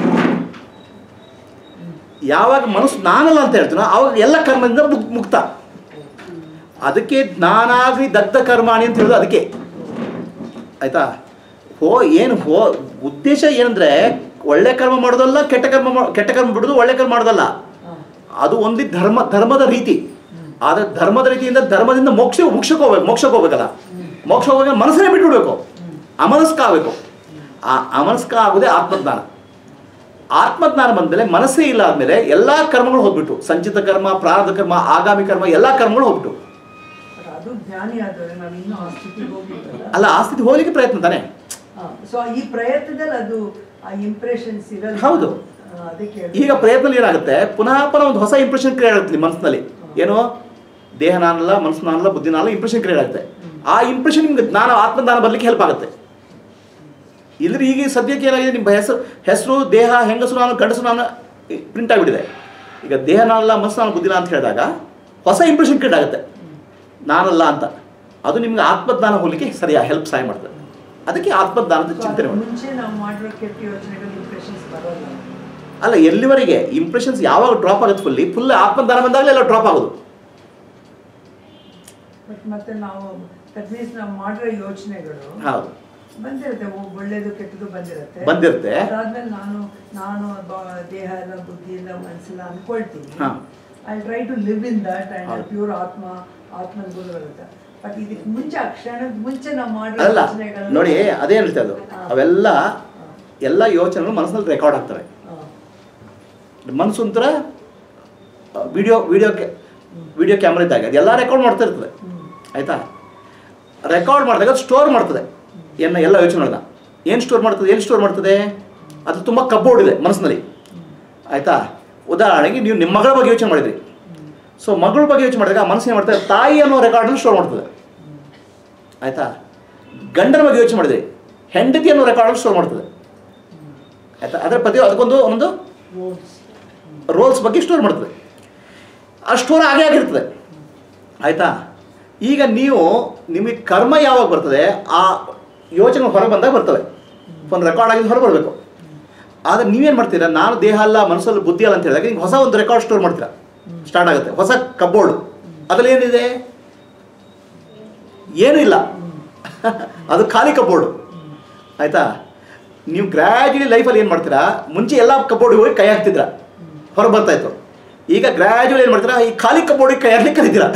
ಯಾವಾಗ ಮನಸ್ಸು ನಾನಲ್ಲ ಅಂತ ಹೇಳ್ತೀನೋ ಆವಾಗ ಎಲ್ಲ ಕರ್ಮದಿಂದ ಮುಕ್- ಮುಕ್ತ ಅದಕ್ಕೆ ನಾನಾಗ್ಲಿ ದಗ್ಧ ಕರ್ಮಾಣಿ ಅಂತ ಹೇಳೋದು ಅದಕ್ಕೆ ಆಯ್ತಾ ಹೋ ಏನು ಹೋ ಉದ್ದೇಶ ಏನಂದ್ರೆ ಒಳ್ಳೆ ಕರ್ಮ ಮಾಡೋದಲ್ಲ ಕೆಟ್ಟ ಕರ್ಮ ಮಾ- ಕೆಟ್ಟ ಕರ್ಮ ಬಿಡೋದು ಒಳ್ಳೆ ಕರ್ಮ ಮಾಡೋದಲ್ಲ ಅದು ಒಂದು ಧರ್ಮ ಧರ್ಮದ ರೀತಿ ಆದರೆ ಧರ್ಮದ ರೀತಿಯಿಂದ ಧರ್ಮದಿಂದ ಮೋಕ್ಷ ಮೋಕ್ಷಕ್ಕೆ ಹೋಗ್ಬೇಕು ಮೋಕ್ಷಕ್ಕೆ ಹೋಗ್ಬೇಕಲ್ಲ ಮೋಕ್ಷ ಹೋಗ್ಬೇಕು ಮನಸ್ಸನ್ನೇ ಬಿಟ್ಬಿಡ್ಬೇಕು ಅಮನಸ್ಕ ಆಗಬೇಕು ಆ ಅಮನಸ್ಕ ಆಗೋದೇ ಆತ್ಮಜ್ಞಾನ ಆತ್ಮಜ್ಞಾನ ಬಂದಮೇಲೆ ಮನಸ್ಸೇ ಇಲ್ಲ ಆದಮೇಲೆ ಎಲ್ಲ ಕರ್ಮಗಳು ಹೋಗ್ಬಿಟ್ಟು ಸಂಚಿತ ಕರ್ಮ ಪ್ರಾರಬ್ಧ ಕರ್ಮ ಆಗಾಮಿ ಕರ್ಮ ಎಲ್ಲ ಕರ್ಮಗಳು ಹೋಗ್ಬಿಟ್ಟು But ಅದು ಜ್ಞಾನಿ ಆದ್ರೆ ನಾವು ಇನ್ನೂ ಆ ಸ್ಥಿತಿಗೆ ಹೋಗಿದ್ದಲ್ಲ ಅಲ್ಲ ಆ ಸ್ಥಿತಿ ಹೋಗ್ಲಿಕ್ಕೆ ಪ್ರಯತ್ನ ತಾನೆ ಸೊ ಈ ಪ್ರಯತ್ನದಲ್ಲಿ ಅದು ಆ ಇಂಪ್ರೆಷನ್ಸ್ ಇರಲ್ಲ ಹೌದು. ಆ, ಅದಕ್ಕೆ ಹೇಳ್ದೆ. ಈಗ ಪ್ರಯತ್ನದಲ್ಲಿ ಏನಾಗುತ್ತೆ ಪುನಃ ಪುನಃ ಒಂದು ಹೊಸ ಇಂಪ್ರೆಷನ್ ಕ್ರಿಯೇಟ್ ಆಗುತ್ತೆ ಮನಸ್ಸಿನಲ್ಲಿ ಏನು ದೇಹ ನಾನಲ್ಲ ಮನಸ್ಸು ನಾನಲ್ಲ ಬುದ್ಧಿ ನಾನಲ್ಲ ಇಂಪ್ರೆಷನ್ ಕ್ರಿಯೇಟ್ ಆಗುತ್ತೆ ಆ ಇಂಪ್ರೆಷನ್ ನಿಮ್ಗೆ ಜ್ಞಾನ ಆತ್ಮಜ್ಞಾನ ಬರ್ಲಿಕ್ಕೆ ಹೆಲ್ಪ್ ಆಗುತ್ತೆ ಇಲ್ಲದ್ರೆ ಈಗ ಸದ್ಯಕ್ಕೆ ಏನಾಗಿದೆ ನಿಮ್ಮ ಹೆಸರು ಹೆಸರು ದೇಹ ಹೆಂಗಸು ನಾನು ಗಂಡಸು ನಾನು ಪ್ರಿಂಟ್ ಆಗಿಬಿಟ್ಟಿದೆ ಈಗ ದೇಹ ನಾನಲ್ಲ ಮನಸ್ಸು ನಾನು ಬುದ್ಧಿನ ಅಂತ ಹೇಳಿದಾಗ ಹೊಸ ಇಂಪ್ರೆಷನ್ ಕ್ರಿಯೇಟ್ ಆಗುತ್ತೆ ನಾನಲ್ಲ ಅಂತ ಅದು ನಿಮ್ಗೆ ಆತ್ಮಜ್ಞಾನ ಹೋಗ್ಲಿಕ್ಕೆ ಸರಿಯಾಗಿ ಹೆಲ್ಪ್ ಸಹಾಯ ಮಾಡ್ತದೆ ಅದಕ್ಕೆ ಆತ್ಮಜ್ಞಾನದ So, ಚಿಂತನೆ ಅದಕ್ಕೆ ಮಾಡಿ ಮುಂಚೆ ನಾವು ಮಾಡಿರೋ ಕೆಟ್ಟ ಯೋಚನೆಗಳು ಇಂಪ್ರೆಷನ್ಸ್ ಬರೋಲ್ಲ ಅಲ್ಲ ಎಲ್ಲಿವರೆಗೆ ಇಂಪ್ರೆಷನ್ಸ್ ಯಾವಾಗ ಡ್ರಾಪ್ ಆಗುತ್ತೆ ಫುಲ್ಲಿ ಫುಲ್ ಆತ್ಮಜ್ಞಾನ ಬಂದಾಗಲೇ ಎಲ್ಲ ಡ್ರಾಪ್ ಆಗೋದು ಬಟ್ ಮತ್ತೆ ನಾವು ದಟ್ ಮೀನ್ಸ್ ನಾವು ಮಾಡಿರೋ ಯೋಚನೆಗಳು ಹೌದು ಬಂದಿರುತ್ತೆ ಒ- ಒಳ್ಳೇದು ಕೆಟ್ಟದ್ದು ಬಂದಿರುತ್ತೆ ಬಂದಿರುತ್ತೆ. ಅದಾದ್ಮೇಲೆ ನಾನು ನಾನು ಬ- ದೇಹ ಎಲ್ಲ ಬುದ್ಧಿ ಎಲ್ಲ ಮನಸ್ಸೆಲ್ಲ ಅನ್ಕೊಳ್ತೀನಿ ಹಾ. I try to live in that and ಹೌದು. ಪ್ಯೂರ್ ಆತ್ಮ ಆತ್ಮನ ಗುರು ಬರುತ್ತೆ ಬಟ್ ಇದಕ್ಕೆ ಮುಂಚೆ ಆ ಕ್ಷಣದ ಮುಂಚೆ ನಾವು ಮಾಡಿರೋ ಅಲ್ಲ ಯೋಚನೆಗಳು ನೋಡಿ ಅದೇ ಹೇಳ್ತಾ ಅದು ಅವೆಲ್ಲ ಎಲ್ಲ ಯೋಚನೆಗಳು ಮನಸ್ಸಿನಲ್ಲಿ ರೆಕಾರ್ಡ್ ಆಗ್ತವೆ ಮನಸ್ಸು ಒಂಥರ ವಿಡಿಯೋ ವಿಡಿಯೋ ವಿಡಿಯೋ ಕ್ಯಾಮ್ರಾ ಇದ್ದಾಗ ಅದೆಲ್ಲ ರೆಕಾರ್ಡ್ ಮಾಡ್ತಾ ಇರ್ತದೆ ಆಯಿತಾ ರೆಕಾರ್ಡ್ ಮಾಡಿದಾಗ ಸ್ಟೋರ್ ಮಾಡ್ತದೆ ಏನು ಎಲ್ಲ ಯೋಚನೆಗಳನ್ನ ಏನು ಸ್ಟೋರ್ ಮಾಡ್ತದೆ ಏನು ಸ್ಟೋರ್ ಮಾಡ್ತದೆ ಅದು ತುಂಬ ಕಬೋರ್ಡ್ ಇದೆ ಮನಸ್ಸಿನಲ್ಲಿ ಆಯಿತಾ ಉದಾಹರಣೆಗೆ ನೀವು ನಿಮ್ಮ ಮಗಳ ಬಗ್ಗೆ ಯೋಚನೆ ಮಾಡಿದ್ರಿ ಸೊ ಮಗಳ ಬಗ್ಗೆ ಯೋಚನೆ ಮಾಡಿದಾಗ ಆ ಮನಸ್ಸು ಏನು ಮಾಡ್ತದೆ ತಾಯಿ ಅನ್ನೋ ರೆಕಾರ್ಡನ್ನು ಸ್ಟೋರ್ ಮಾಡ್ತದೆ ಆಯಿತಾ ಗಂಡನ ಬಗ್ಗೆ ಯೋಚನೆ ಮಾಡಿದ್ರಿ ಹೆಂಡತಿ ಅನ್ನೋ ರೆಕಾರ್ಡನ್ನು ಸ್ಟೋರ್ ಮಾಡ್ತದೆ ಆಯಿತಾ ಅದರ ಪ್ರತಿ ಅದಕ್ಕೊಂದು ಒಂದು ರೋಲ್ಸ್ ಬಗ್ಗೆ ಸ್ಟೋರ್ ಮಾಡ್ತದೆ ಆ ಸ್ಟೋರ್ ಆಗೇ ಆಗಿರ್ತದೆ ಆಯಿತಾ ಈಗ ನೀವು ನಿಮಗೆ ಕರ್ಮ ಯಾವಾಗ ಬರ್ತದೆ ಆ ಯೋಚನೆ ಹೊರ ಬಂದಾಗ ಬರ್ತವೆ ಒಂದು ರೆಕಾರ್ಡ್ ಆಗಿದ್ದು ಹೊರ ಬರಬೇಕು ಆದರೆ ನೀವೇನು ಮಾಡ್ತೀರಾ ನಾನು ದೇಹ ಅಲ್ಲ ಮನಸ್ಸಲ್ಲಿ ಬುದ್ಧಿ ಅಲ್ಲ ಅಂತ ಹೇಳಿದಾಗ ನಿಮ್ಗೆ ಹೊಸ ಒಂದು ರೆಕಾರ್ಡ್ ಸ್ಟೋರ್ ಮಾಡ್ತೀರಾ ಸ್ಟಾರ್ಟ್ ಆಗುತ್ತೆ ಹೊಸ ಕಬೋರ್ಡ್ ಅದ್ರಲ್ಲಿ ಏನಿದೆ ಏನೂ ಇಲ್ಲ ಅದು ಖಾಲಿ ಕಬೋರ್ಡು ಆಯಿತಾ ನೀವು ಗ್ರ್ಯಾಜುಲಿ ಲೈಫಲ್ಲಿ ಏನು ಮಾಡ್ತೀರಾ ಮುಂಚೆ ಎಲ್ಲ ಕಬೋರ್ಡಿಗೆ ಹೋಗಿ ಕೈ ಹಾಕ್ತಿದ್ರ ಹೊರ ಬರ್ತಾ ಇತ್ತು ಈಗ ಗ್ರ್ಯಾಜುಲಿ ಏನು ಮಾಡ್ತೀರಾ ಈ ಖಾಲಿ ಕಬೋರ್ಡಿಗೆ ಕೈ ಹಾಕ್ಲಿಕ್ಕೆ ಕಲಿತೀರಾ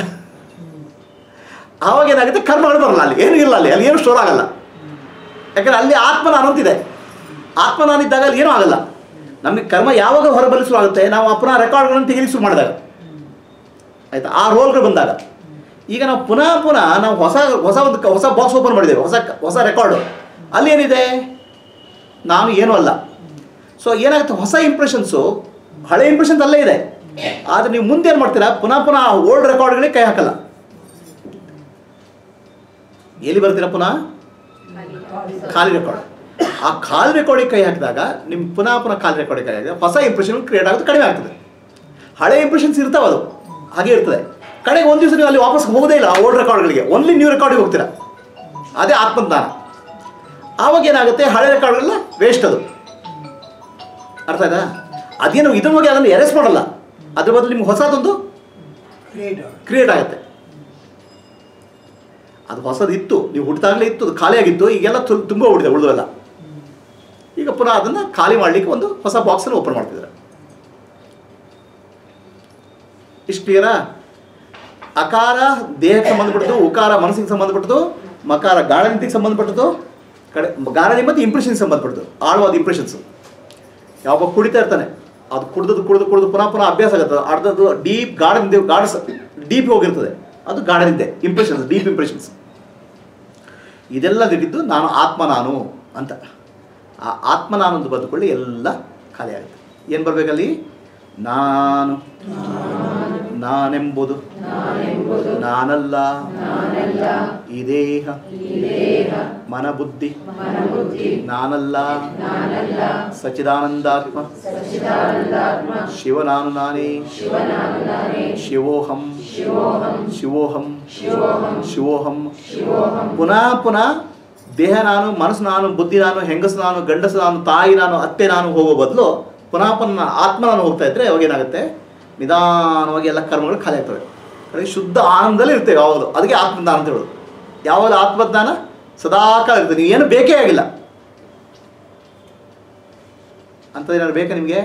ಆವಾಗ ಏನಾಗುತ್ತೆ ಕರ್ಮಗಳು ಬರಲ್ಲ ಅಲ್ಲಿ ಏನೂ ಇಲ್ಲ ಅಲ್ಲಿ ಅಲ್ಲಿ ಏನು ಸ್ಟೋರ್ ಆಗಲ್ಲ ಯಾಕಂದ್ರೆ ಅಲ್ಲಿ ಆತ್ಮನ ಇದೆ ಆತ್ಮನಾನ ಇದ್ದಾಗ ಅಲ್ಲಿ ಏನೂ ಆಗಲ್ಲ ನಮಗೆ ಕರ್ಮ ಯಾವಾಗ ಹೊರಬರಲು ಶುರು ಆಗುತ್ತೆ ನಾವು ಪುನಃ ರೆಕಾರ್ಡ್ಗಳನ್ನು ತೆಗಿಲಿಕ್ಕೆ ಶುರು ಮಾಡಿದಾಗ ಆಯ್ತಾ ಆ ರೋಲ್ಗಳು ಬಂದಾಗ ಈಗ ನಾವು ಪುನಃ ಪುನಃ ನಾವು ಹೊಸ ಹೊಸ ಒಂದು ಕ- ಹೊಸ ಬಾಕ್ಸ್ ಓಪನ್ ಮಾಡಿದ್ದೇವೆ ಹೊಸ ಕ- ಹೊಸ ರೆಕಾರ್ಡು ಅಲ್ಲಿ ಏನಿದೆ ನಾನು ಏನೂ ಅಲ್ಲ ಸೊ ಏನಾಗುತ್ತೆ ಹೊಸ ಇಂಪ್ರೆಷನ್ಸು ಹಳೆ ಇಂಪ್ರೆಷನ್ಸ್ ಅಲ್ಲೇ ಇದೆ ಆದರೆ ನೀವು ಮುಂದೆ ಏನು ಮಾಡ್ತೀರಾ ಪುನಃ ಪುನಃ ಓಲ್ಡ್ ರೆಕಾರ್ಡ್ಗಳಿಗೆ ಕೈ ಹಾಕಲ್ಲ ಎಲ್ಲಿ ಬರ್ತೀರಾ ಪುನಃ ಖಾಲಿ ರೆಕಾರ್ಡ್ ಆ ಖಾಲಿ ರೆಕಾರ್ಡಿಗೆ ಕೈ ಹಾಕಿದಾಗ ನಿಮ್ಮ ಪುನಃ ಪುನಃ ಖಾಲಿ ರೆಕಾರ್ಡಿಗೆ ಕೈ ಹಾಕಿದಾಗ ಹೊಸ ಇಂಪ್ರೆಷನ್ ಕ್ರಿಯೇಟ್ ಆಗೋದು ಕಡಿಮೆ ಆಗ್ತದೆ ಹಳೆ ಇಂಪ್ರೆಷನ್ಸ್ ಇರ್ತಾವೆ ಅದು ಹಾಗೆ ಇರ್ತದೆ ಕಡೆಗೆ ಒಂದು ದಿವಸ ನೀವು ಅಲ್ಲಿ ವಾಪಸ್ ಹೋಗೋದೇ ಇಲ್ಲ ಆ ಓಲ್ಡ್ ರೆಕಾರ್ಡ್ಗಳಿಗೆ ಓನ್ಲಿ ನ್ಯೂ ರೆಕಾರ್ಡಿಗೆ ಹೋಗ್ತೀರಾ ಅದೇ ಆತ್ಮಜ್ಞಾನ ಆವಾಗ ಏನಾಗುತ್ತೆ ಹಳೆ ರೆಕಾರ್ಡ್ಗಳೆಲ್ಲ ವೇಸ್ಟ್ ಅದು ಅರ್ಥ ಆಯ್ತಾ ಅದೇನು ಇದನ್ನ ಹೋಗಿ ಅದನ್ನು ಎರೆಸ್ ಮಾಡಲ್ಲ ಅದ್ರ ಬದಲು ನಿಮ್ಗೆ ಹೊಸದೊಂದು ಕ್ರಿಯೇಟ್ ಆಗುತ್ತೆ ಅದು ಹೊಸದು ಇತ್ತು ನೀವು ಹುಟ್ಟಿದಾಗಲೇ ಇತ್ತು ಅದು ಖಾಲಿಯಾಗಿತ್ತು ಈಗೆಲ್ಲ ತು- ತುಂಬ ಉಳಿದೆ ಉಳಿದವೆಲ್ಲ ಈಗ ಪುನಃ ಅದನ್ನು ಖಾಲಿ ಮಾಡಲಿಕ್ಕೆ ಒಂದು ಹೊಸ ಬಾಕ್ಸನ್ನು ಓಪನ್ ಮಾಡ್ತಿದ್ದಾರೆ ಇಷ್ಟು ಕ್ಲಿಯರಾ ಅಕಾರ ದೇಹಕ್ಕೆ ಸಂಬಂಧಪಟ್ಟದ್ದು ಉಕಾರ ಮನಸ್ಸಿಗೆ ಸಂಬಂಧಪಟ್ಟದ್ದು ಮಕಾರ ಗಾಢನಿತಿಗೆ ಸಂಬಂಧಪಟ್ಟದ್ದು ಕಡೆ ಗಾಢನಿ ಮತ್ತು ಇಂಪ್ರೆಷನ್ಗೆ ಸಂಬಂಧಪಟ್ಟದ್ದು ಆಳವಾದ ಇಂಪ್ರೆಷನ್ಸು ಯಾವಾಗ ಕುಡಿತಾ ಇರ್ತಾನೆ ಅದು ಕುಡ್ದದ್ದು ಕುಡಿದು ಕುಡಿದು ಪುನಃ ಪುನಃ ಅಭ್ಯಾಸ ಆಗುತ್ತೆ ಅರ್ಧದ್ದು ಡೀಪ್ ಗಾಢ ನಿದ್ದೆ ಗಾಢ ಡೀಪ್ ಹೋಗಿರ್ತದೆ ಅದು ಗಾಢ ನಿದ್ದೆ ಇಂಪ್ರೆಷನ್ಸ್ ಡೀಪ್ ಇಂಪ್ರೆಷನ್ಸ್ ಇದೆಲ್ಲ ದಿಟ್ಟಿದ್ದು ನಾನು ಆತ್ಮ ನಾನು ಅಂತ ಆ ಆತ್ಮ ನಾನು ಅಂತ ಬದುಕೊಳ್ಳಿ ಎಲ್ಲ ಖಾಲಿ ಆಗುತ್ತೆ ಏನು ಬರಬೇಕಲ್ಲಿ ನಾನು ನಾನೆಂಬುದು ನಾನಲ್ಲ ಈ ದೇಹ ಮನಬುದ್ಧಿ ನಾನಲ್ಲ ಸಚಿದಾನಂದಾತ್ಮ ಶಿವನಾನು ನಾನೇ ಶಿವೋಹಂ ಶಿವೋಹಂ ಶಿವೋಹಂ ಪುನಃ ಪುನಃ ದೇಹ ನಾನು ಮನಸ್ಸು ನಾನು ಬುದ್ಧಿ ನಾನು ಹೆಂಗಸು ನಾನು ಗಂಡಸು ನಾನು ತಾಯಿ ನಾನು ಅತ್ತೆ ನಾನು ಹೋಗೋ ಬದಲು ಪುನಃ ಪುನಃ ಆತ್ಮ ನಾನು ಹೋಗ್ತಾ ಇದ್ರೆ ಅವಾಗ ಏನಾಗುತ್ತೆ ನಿಧಾನವಾಗಿ ಎಲ್ಲ ಕರ್ಮಗಳು ಖಾಲಿ ಆಗ್ತವೆ ಕಡೆಗೆ ಶುದ್ಧ ಆನಂದದಲ್ಲಿ ಇರ್ತೇವೆ ಯಾವಾಗಲೂ ಅದಕ್ಕೆ ಆತ್ಮಜ್ಞಾನ ಅಂತ ಹೇಳೋದು ಯಾವಾಗ ಆತ್ಮಜ್ಞಾನ ಸದಾಕಾಲ ಇರ್ತದೆ ನೀವು ಏನು ಬೇಕೇ ಆಗಿಲ್ಲ ಅಂಥದ್ದು ಏನಾದ್ರು ಬೇಕಾ ನಿಮಗೆ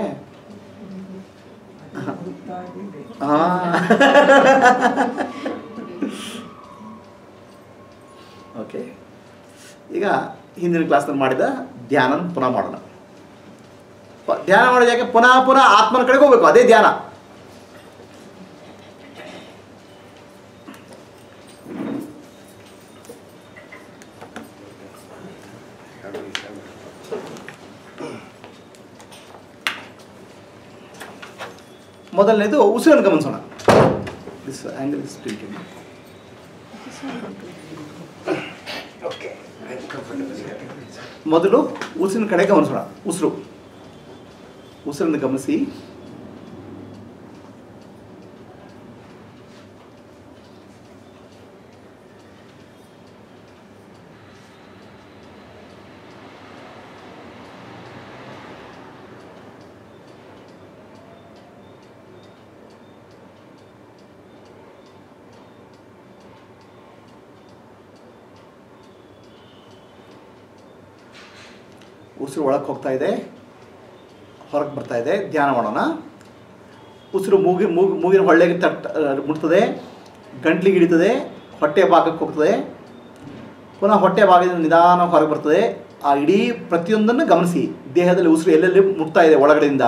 ಓಕೆ ಈಗ ಹಿಂದಿನ ಕ್ಲಾಸ್ನಲ್ಲಿ ಮಾಡಿದ ಧ್ಯಾನ ಪುನಃ ಮಾಡೋಣ ಪ- ಧ್ಯಾನ ಮಾಡಿದ ಯಾಕೆ ಪುನಃ ಪುನಃ ಆತ್ಮನ ಕಡೆಗೆ ಹೋಗ್ಬೇಕು ಅದೇ ಧ್ಯಾನ ಮೊದಲನೇದು ಉಸಿರನ್ನು ಗಮನಿಸೋಣ ದಿಸ್ ಆಂಗಲ್ ಇಸ್ ಟಿಲ್ಟಿಂಗ್ ಮೊದಲು ಉಸಿರಿನ ಕಡೆ ಗಮನಿಸೋಣ ಉಸಿರು ಉಸಿರನ್ನು ಗಮನಿಸಿ ಉಸಿರು ಒಳಗೆ ಹೋಗ್ತಾ ಇದೆ ಹೊರಗೆ ಬರ್ತಾ ಇದೆ ಧ್ಯಾನ ಮಾಡೋಣ ಉಸಿರು ಮೂಗಿ ಮೂಗು ಮೂಗಿನ ಹೊಳ್ಳೆಗೆ ತಟ್ ಮುಟ್ತದೆ ಗಂಟ್ಲಿಗೆ ಹಿಡಿತದೆ ಹೊಟ್ಟೆ ಭಾಗಕ್ಕೆ ಹೋಗ್ತದೆ ಪುನಃ ಹೊಟ್ಟೆ ಭಾಗದಿಂದ ನಿಧಾನ ಹೊರಗೆ ಬರ್ತದೆ ಆ ಇಡೀ ಪ್ರತಿಯೊಂದನ್ನು ಗಮನಿಸಿ ದೇಹದಲ್ಲಿ ಉಸಿರು ಎಲ್ಲೆಲ್ಲಿ ಮುಟ್ತಾ ಇದೆ ಒಳಗಡೆಯಿಂದ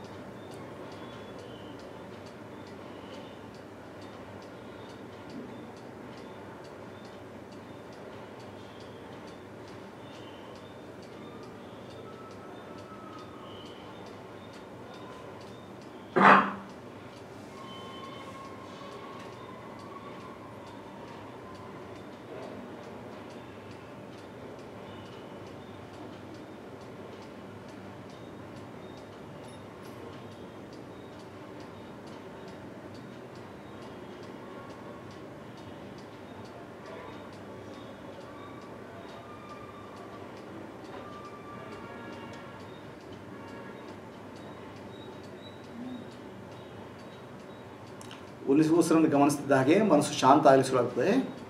ಉಲಿಸಿ ಉಸಿರನ್ನು ಗಮನಿಸ್ತಿದ್ದ ಹಾಗೆ ಮನಸ್ಸು ಶಾಂತ ಆಗಲಿ ಶುರುವಾಗ್ತದೆ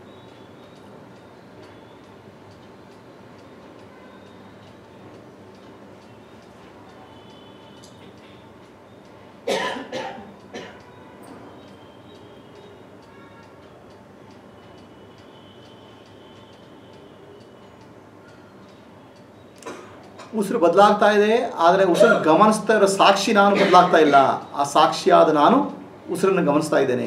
ಉಸಿರು ಬದಲಾಗ್ತಾ ಇದೆ ಆದರೆ ಉಸಿರು ಗಮನಿಸ್ತಾ ಇರೋ ಸಾಕ್ಷಿ ನಾನು ಬದಲಾಗ್ತಾ ಇಲ್ಲ ಆ ಸಾಕ್ಷಿಯಾದ ನಾನು ಉಸಿರನ್ನು ಗಮನಿಸ್ತಾ ಇದ್ದೇನೆ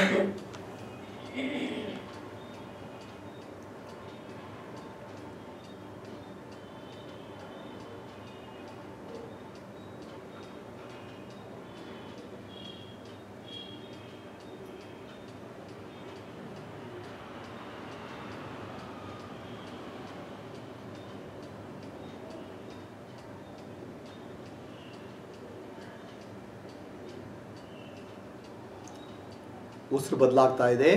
ಉಸಿರು ಬದಲಾಗ್ತಾ ಇದೆ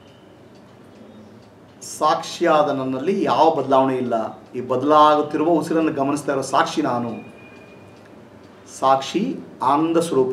ಸಾಕ್ಷಿಯಾದ ನನ್ನಲ್ಲಿ ಯಾವ ಬದಲಾವಣೆ ಇಲ್ಲ ಈ ಬದಲಾಗುತ್ತಿರುವ ಉಸಿರನ್ನು ಗಮನಿಸ್ತಾ ಇರೋ ಸಾಕ್ಷಿ ನಾನು ಸಾಕ್ಷಿ ಆನಂದ ಸ್ವರೂಪ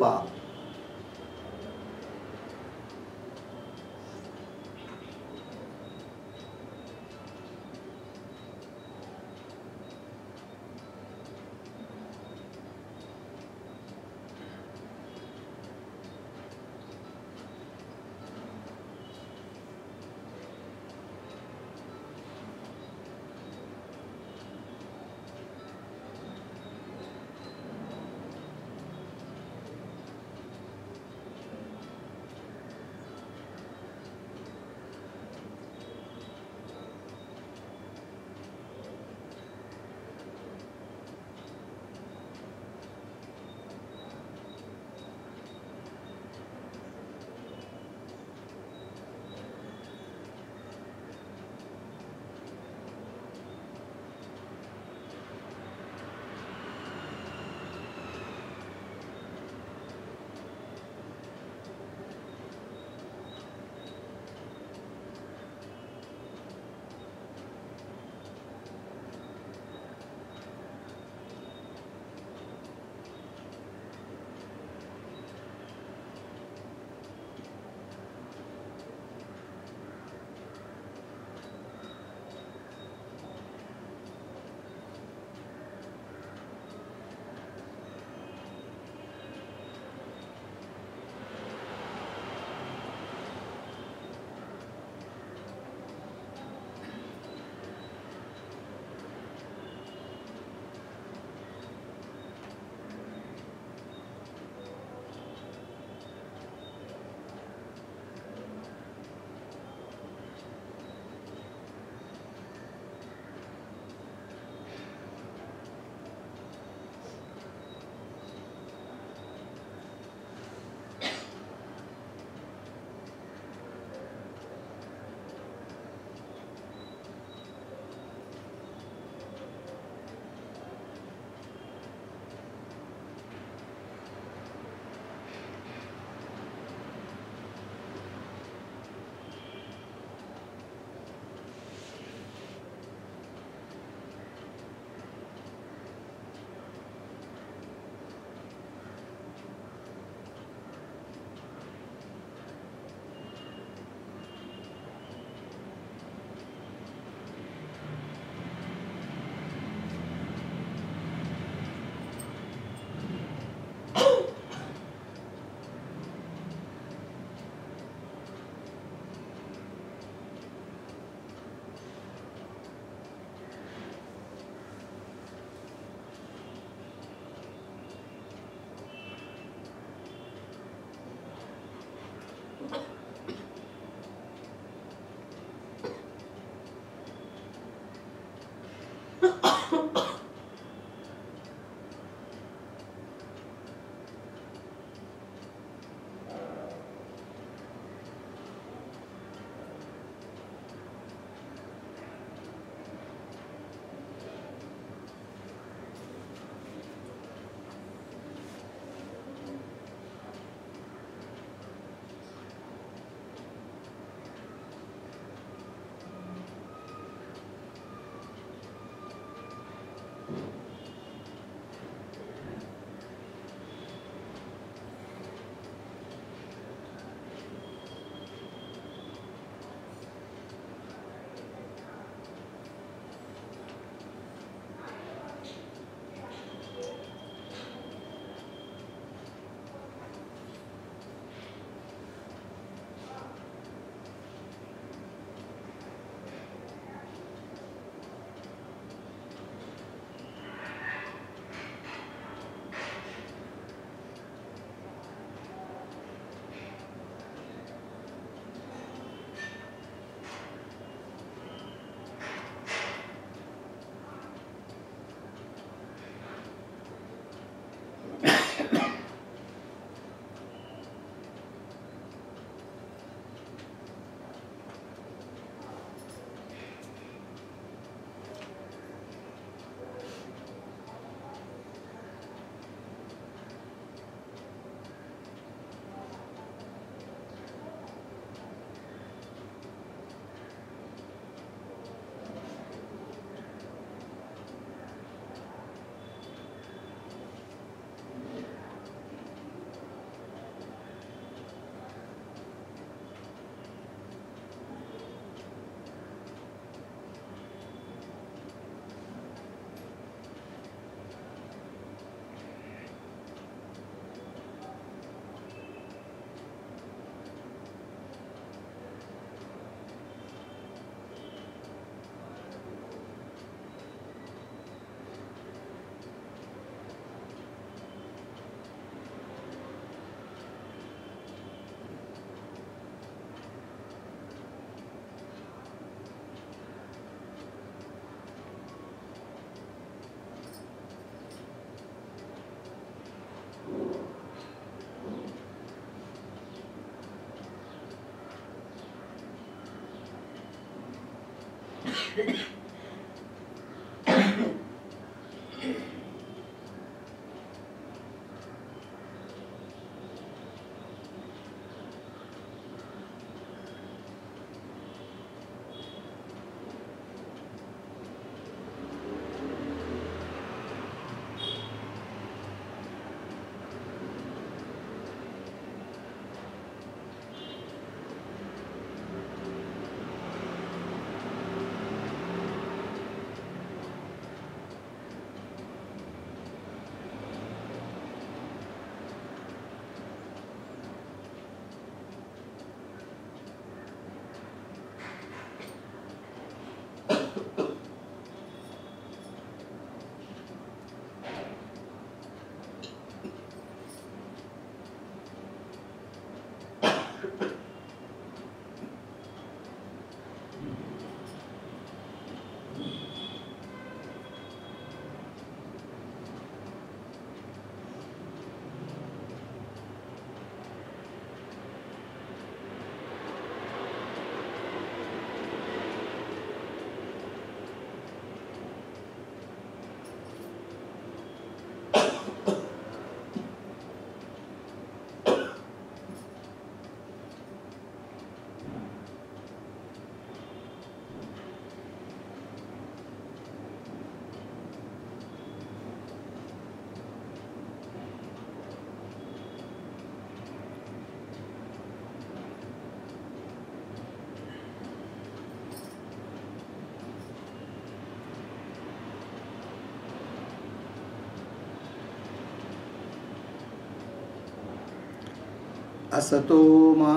असतो मा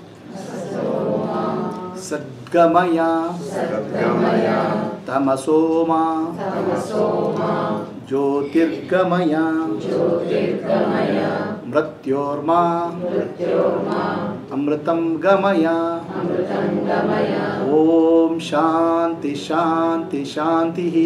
सद्गमय तमसो मा ज्योतिर्गमय मृत्योर्मा अमृतं गमय ॐ शान्ति शान्ति शान्तिः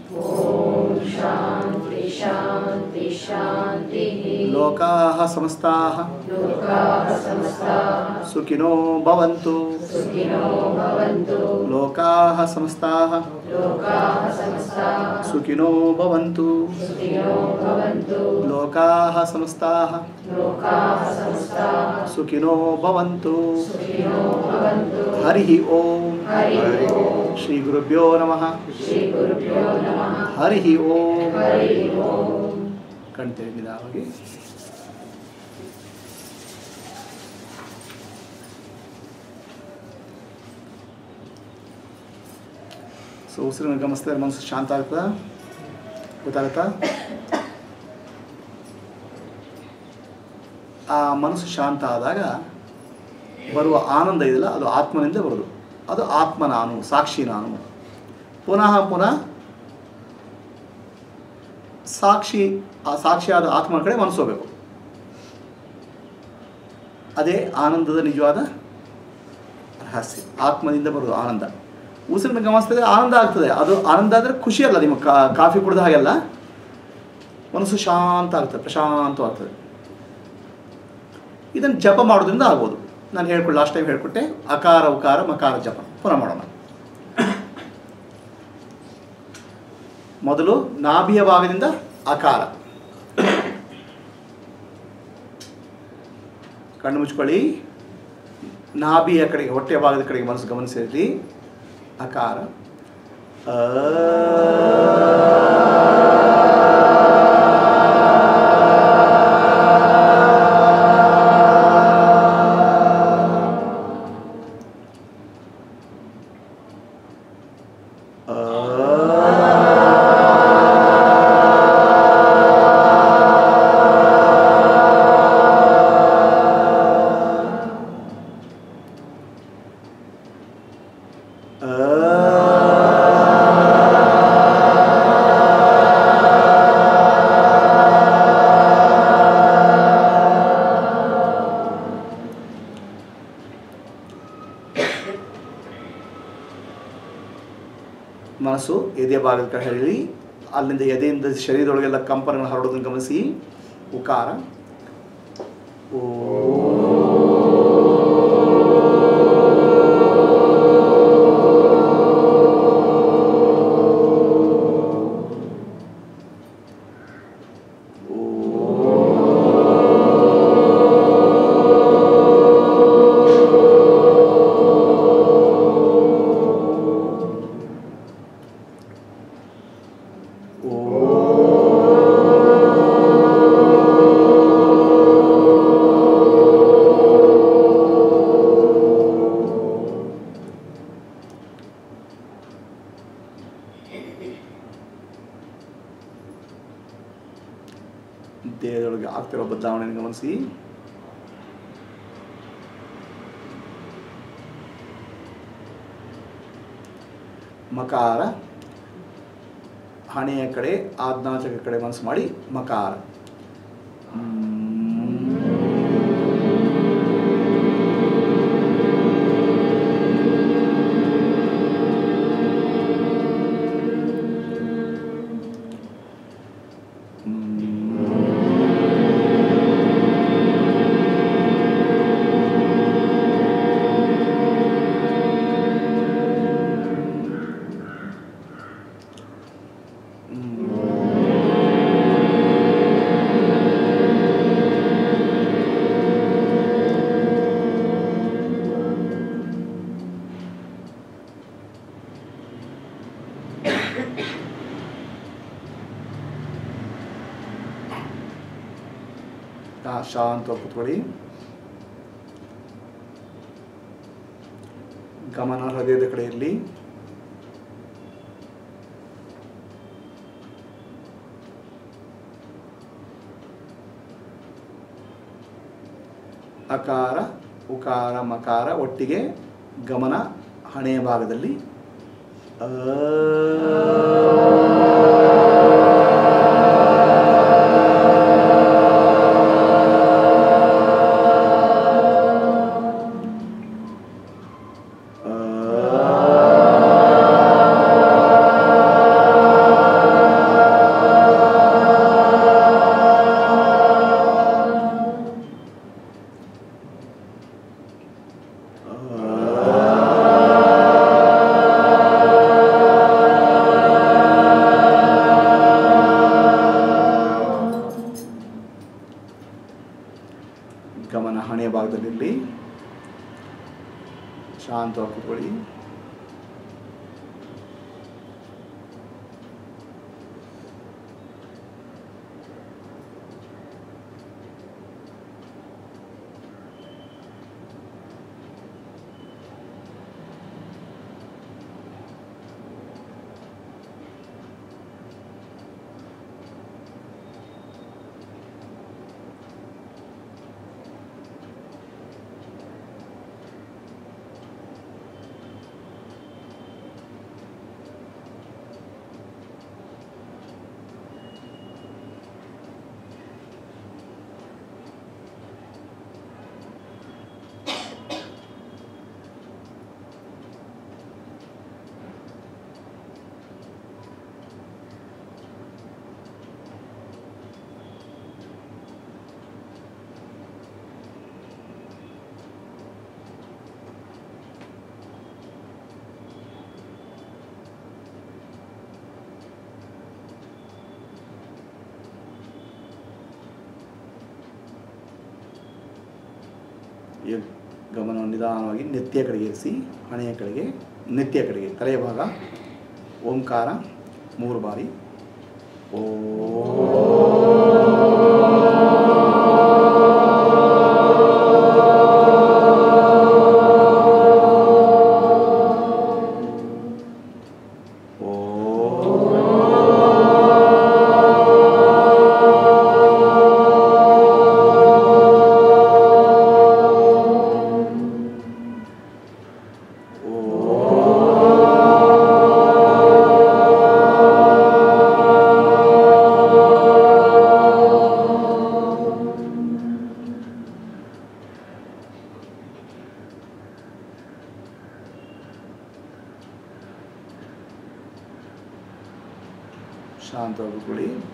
शान्ति शान्ति शान्तिः लोकाः समस्ताः लोकाः समस्ताः सुखिनो भवन्तु सुखिनो भवन्तु लोकाः समस्ताः लोकाः समस्ताः सुखिनो भवन्तु सुखिनो भवन्तु लोकाः समस्ताः लोकाः समस्ताः सुखिनो भवन्तु सुखिनो भवन्तु हरिः ॐ हरिः ओम् श्रीगुरुभ्यो नमः श्रीगुरुभ्यो नमः हरिः ॐ हरिः ओम् ಕಣ್ತೇವೆ ನಿಧಾನವಾಗಿ ಸೊ ಉಸಿರನ್ನು ಗಮನಿಸಿದ್ರೆ ಮನಸ್ಸು ಶಾಂತ ಆಗ್ತದ ಗೊತ್ತಾಗುತ್ತಾ ಆ ಮನಸ್ಸು ಶಾಂತ ಆದಾಗ ಬರುವ ಆನಂದ ಇದೆಯಲ್ಲ ಅದು ಆತ್ಮನಿಂದ ಬರೋದು ಅದು ಆತ್ಮ ನಾನು ಸಾಕ್ಷಿ ನಾನು ಪುನಃ ಪುನಃ ಸಾಕ್ಷಿ ಆ ಸಾಕ್ಷಿಯಾದ ಆತ್ಮನ ಕಡೆ ಮನಸ್ಸು ಹೋಗಬೇಕು ಅದೇ ಆನಂದದ ನಿಜವಾದ ರಹಸ್ಯ ಆತ್ಮದಿಂದ ಬರೋದು ಆನಂದ ಉಸಿರನ್ನ ಗಮನಿಸ್ತದೆ ಆನಂದ ಆಗ್ತದೆ ಅದು ಆನಂದ ಅಂದರೆ ಖುಷಿ ಅಲ್ಲ ನಿಮ್ಮ ಕಾ- ಕಾಫಿ ಕುಡಿದ ಹಾಗೆಲ್ಲ ಮನಸ್ಸು ಶಾಂತ ಆಗ್ತದೆ ಪ್ರಶಾಂತವಾಗ್ತದೆ ಇದನ್ನು ಜಪ ಮಾಡೋದ್ರಿಂದ ಆಗ್ಬೋದು ನಾನು ಹೇಳ್ಕೊಡಿ ಲಾಸ್ಟ್ ಟೈಮ್ ಹೇಳ್ಕೊಟ್ಟೆ ಅಕಾರ ಉಕಾರ ಮಕಾರ ಜಪ ಪುನಃ ಮಾಡೋಣ ಮೊದಲು ನಾಭಿಯ ಭಾಗದಿಂದ ಅಕಾರ ಕಣ್ಣು ಮುಚ್ಕೊಳ್ಳಿ ನಾಭಿಯ ಕಡೆಗೆ ಹೊಟ್ಟೆಯ ಭಾಗದ ಕಡೆಗೆ ಮನಸ್ಸು ಗಮನಿಸಿರಲಿ ಅಕಾರ ಅ. ಮನಸ್ಸು ಎದೆ ಭಾಗದ ಕಡೆ ಹೇಳಿ ಅಲ್ಲಿಂದ ಎದೆಯಿಂದ ಶರೀರದೊಳಗೆಲ್ಲ ಕಂಪನಗಳು ಹರಡೋದನ್ನು ಗಮನಿಸಿ ಉಕಾರ ಓ ಆ ದೇಹದೊಳಗೆ ಆಗ್ತಿರೋ ಬದಲಾವಣೆ ಗಮನಿಸಿ ಮಕಾರ ಹಣೆಯ ಕಡೆ ಆಜ್ಞಾಚಕ ಕಡೆ ಮನಸ್ಸು ಮಾಡಿ ಮಕಾರ ಆ, ಶಾಂತ ಕೂತ್ಕೊಳ್ಳಿ ಗಮನ ಹೃದಯದ ಕಡೆ ಇರಲಿ ಅಕಾರ ಉಕಾರ ಮಕಾರ ಒಟ್ಟಿಗೆ ಗಮನ ಹಣೆಯ ಭಾಗದಲ್ಲಿ ಆ ಗಮನ ಹಣೆಯ ಭಾಗದಲ್ಲಿರಲಿ ಶಾಂತವಾಗಿ ಕೂತ್ಕೊಳ್ಳಿ ಈ ಗಮನವನ್ನು ನಿಧಾನವಾಗಿ ನೆತ್ತಿಯ ಕಡೆಗೆ ಇರಿಸಿ ಹಣೆಯ ಕಡೆಗೆ ನೆತ್ತಿಯ ಕಡೆಗೆ ತಲೆಯ ಭಾಗ ಓಂಕಾರ ಮೂರು ಬಾರಿ ಓ ಶಾಂತವಾಗಿ ಕೂತ್ಕೊಳ್ಳಿ